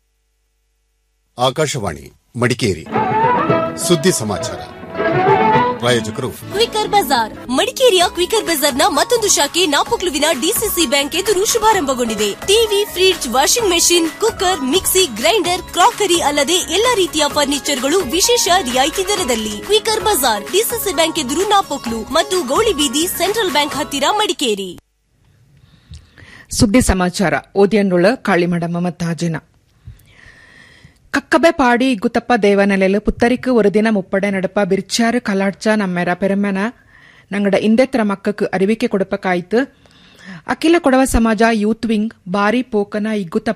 ಆಕಾಶವಾಣಿ ಮಡಿಕೇರಿ ಸುದ್ದಿ ಸಮಾಚಾರ ಪ್ರಾಯೋಜಕರು ಕ್ವಿಕರ್ ಬಜಾರ್ ಮಡಿಕೇರಿಯ ಕ್ವಿಕರ್ ಬಜಾರ್ನ ಮತ್ತೊಂದು ಶಾಖೆ ನಾಪೊಕ್ಲುವಿನ ಡಿಸಿಸಿ ಬ್ಯಾಂಕ್ ಎದುರು ಶುಭಾರಂಭಗೊಂಡಿದೆ TV fridge washing machine cooker mixie grinder crockery ಅಲ್ಲದೆ ಎಲ್ಲಾ ರೀತಿಯ ಫರ್ನಿಚರ್ಗಳು ವಿಶೇಷ ರಿಯಾಯಿತಿ ದರದಲ್ಲಿ ಕ್ವಿಕರ್ ಬಜಾರ್ ಡಿಸಿಸಿ ಬ್ಯಾಂಕ್ ಎದುರು ನಾಪೊಕ್ಲು ಮತ್ತು ಗೌಳಿಬೀದಿ ಸೆಂಟ್ರಲ್ ಬ್ಯಾಂಕ್ ಹತ್ತಿರ ಮಡಿಕೇರಿ ಸುದ್ದಿ ಸಮಾಚಾರ ಓದಿಯಂಡುಳ ಕಾಳಿಮಡ ಮಮತಾಜಿನ ಕಕ್ಕಬೆ ಪಾಡಿ ಇಗ್ಗುತಪ್ಪ ದೇವನಲೆಲು ಪುತ್ತರಿಕು ஒரு ದಿನ ಮುಪ್ಪಡೆ ನಡಪ ಬಿರ್ಚಾರು ಕಲಾಡ್ಚ ನಮ್ಮೆರ ಪೆರಮೆನ ನಂಗಡ ಇಂದೆತ್ತರ ಮಕ್ಕಕ್ಕೆ ಅರಿವಿಕೆ ಕೊಡಪಕಾಯ್ತು ಅಖಿಲ ಕೊಡವ ಸಮಾಜ ಯೂತ್ ವಿಂಗ್ ಬಾರಿ ಪೋಕನ ಇಗ್ಗುತಪ್ಪ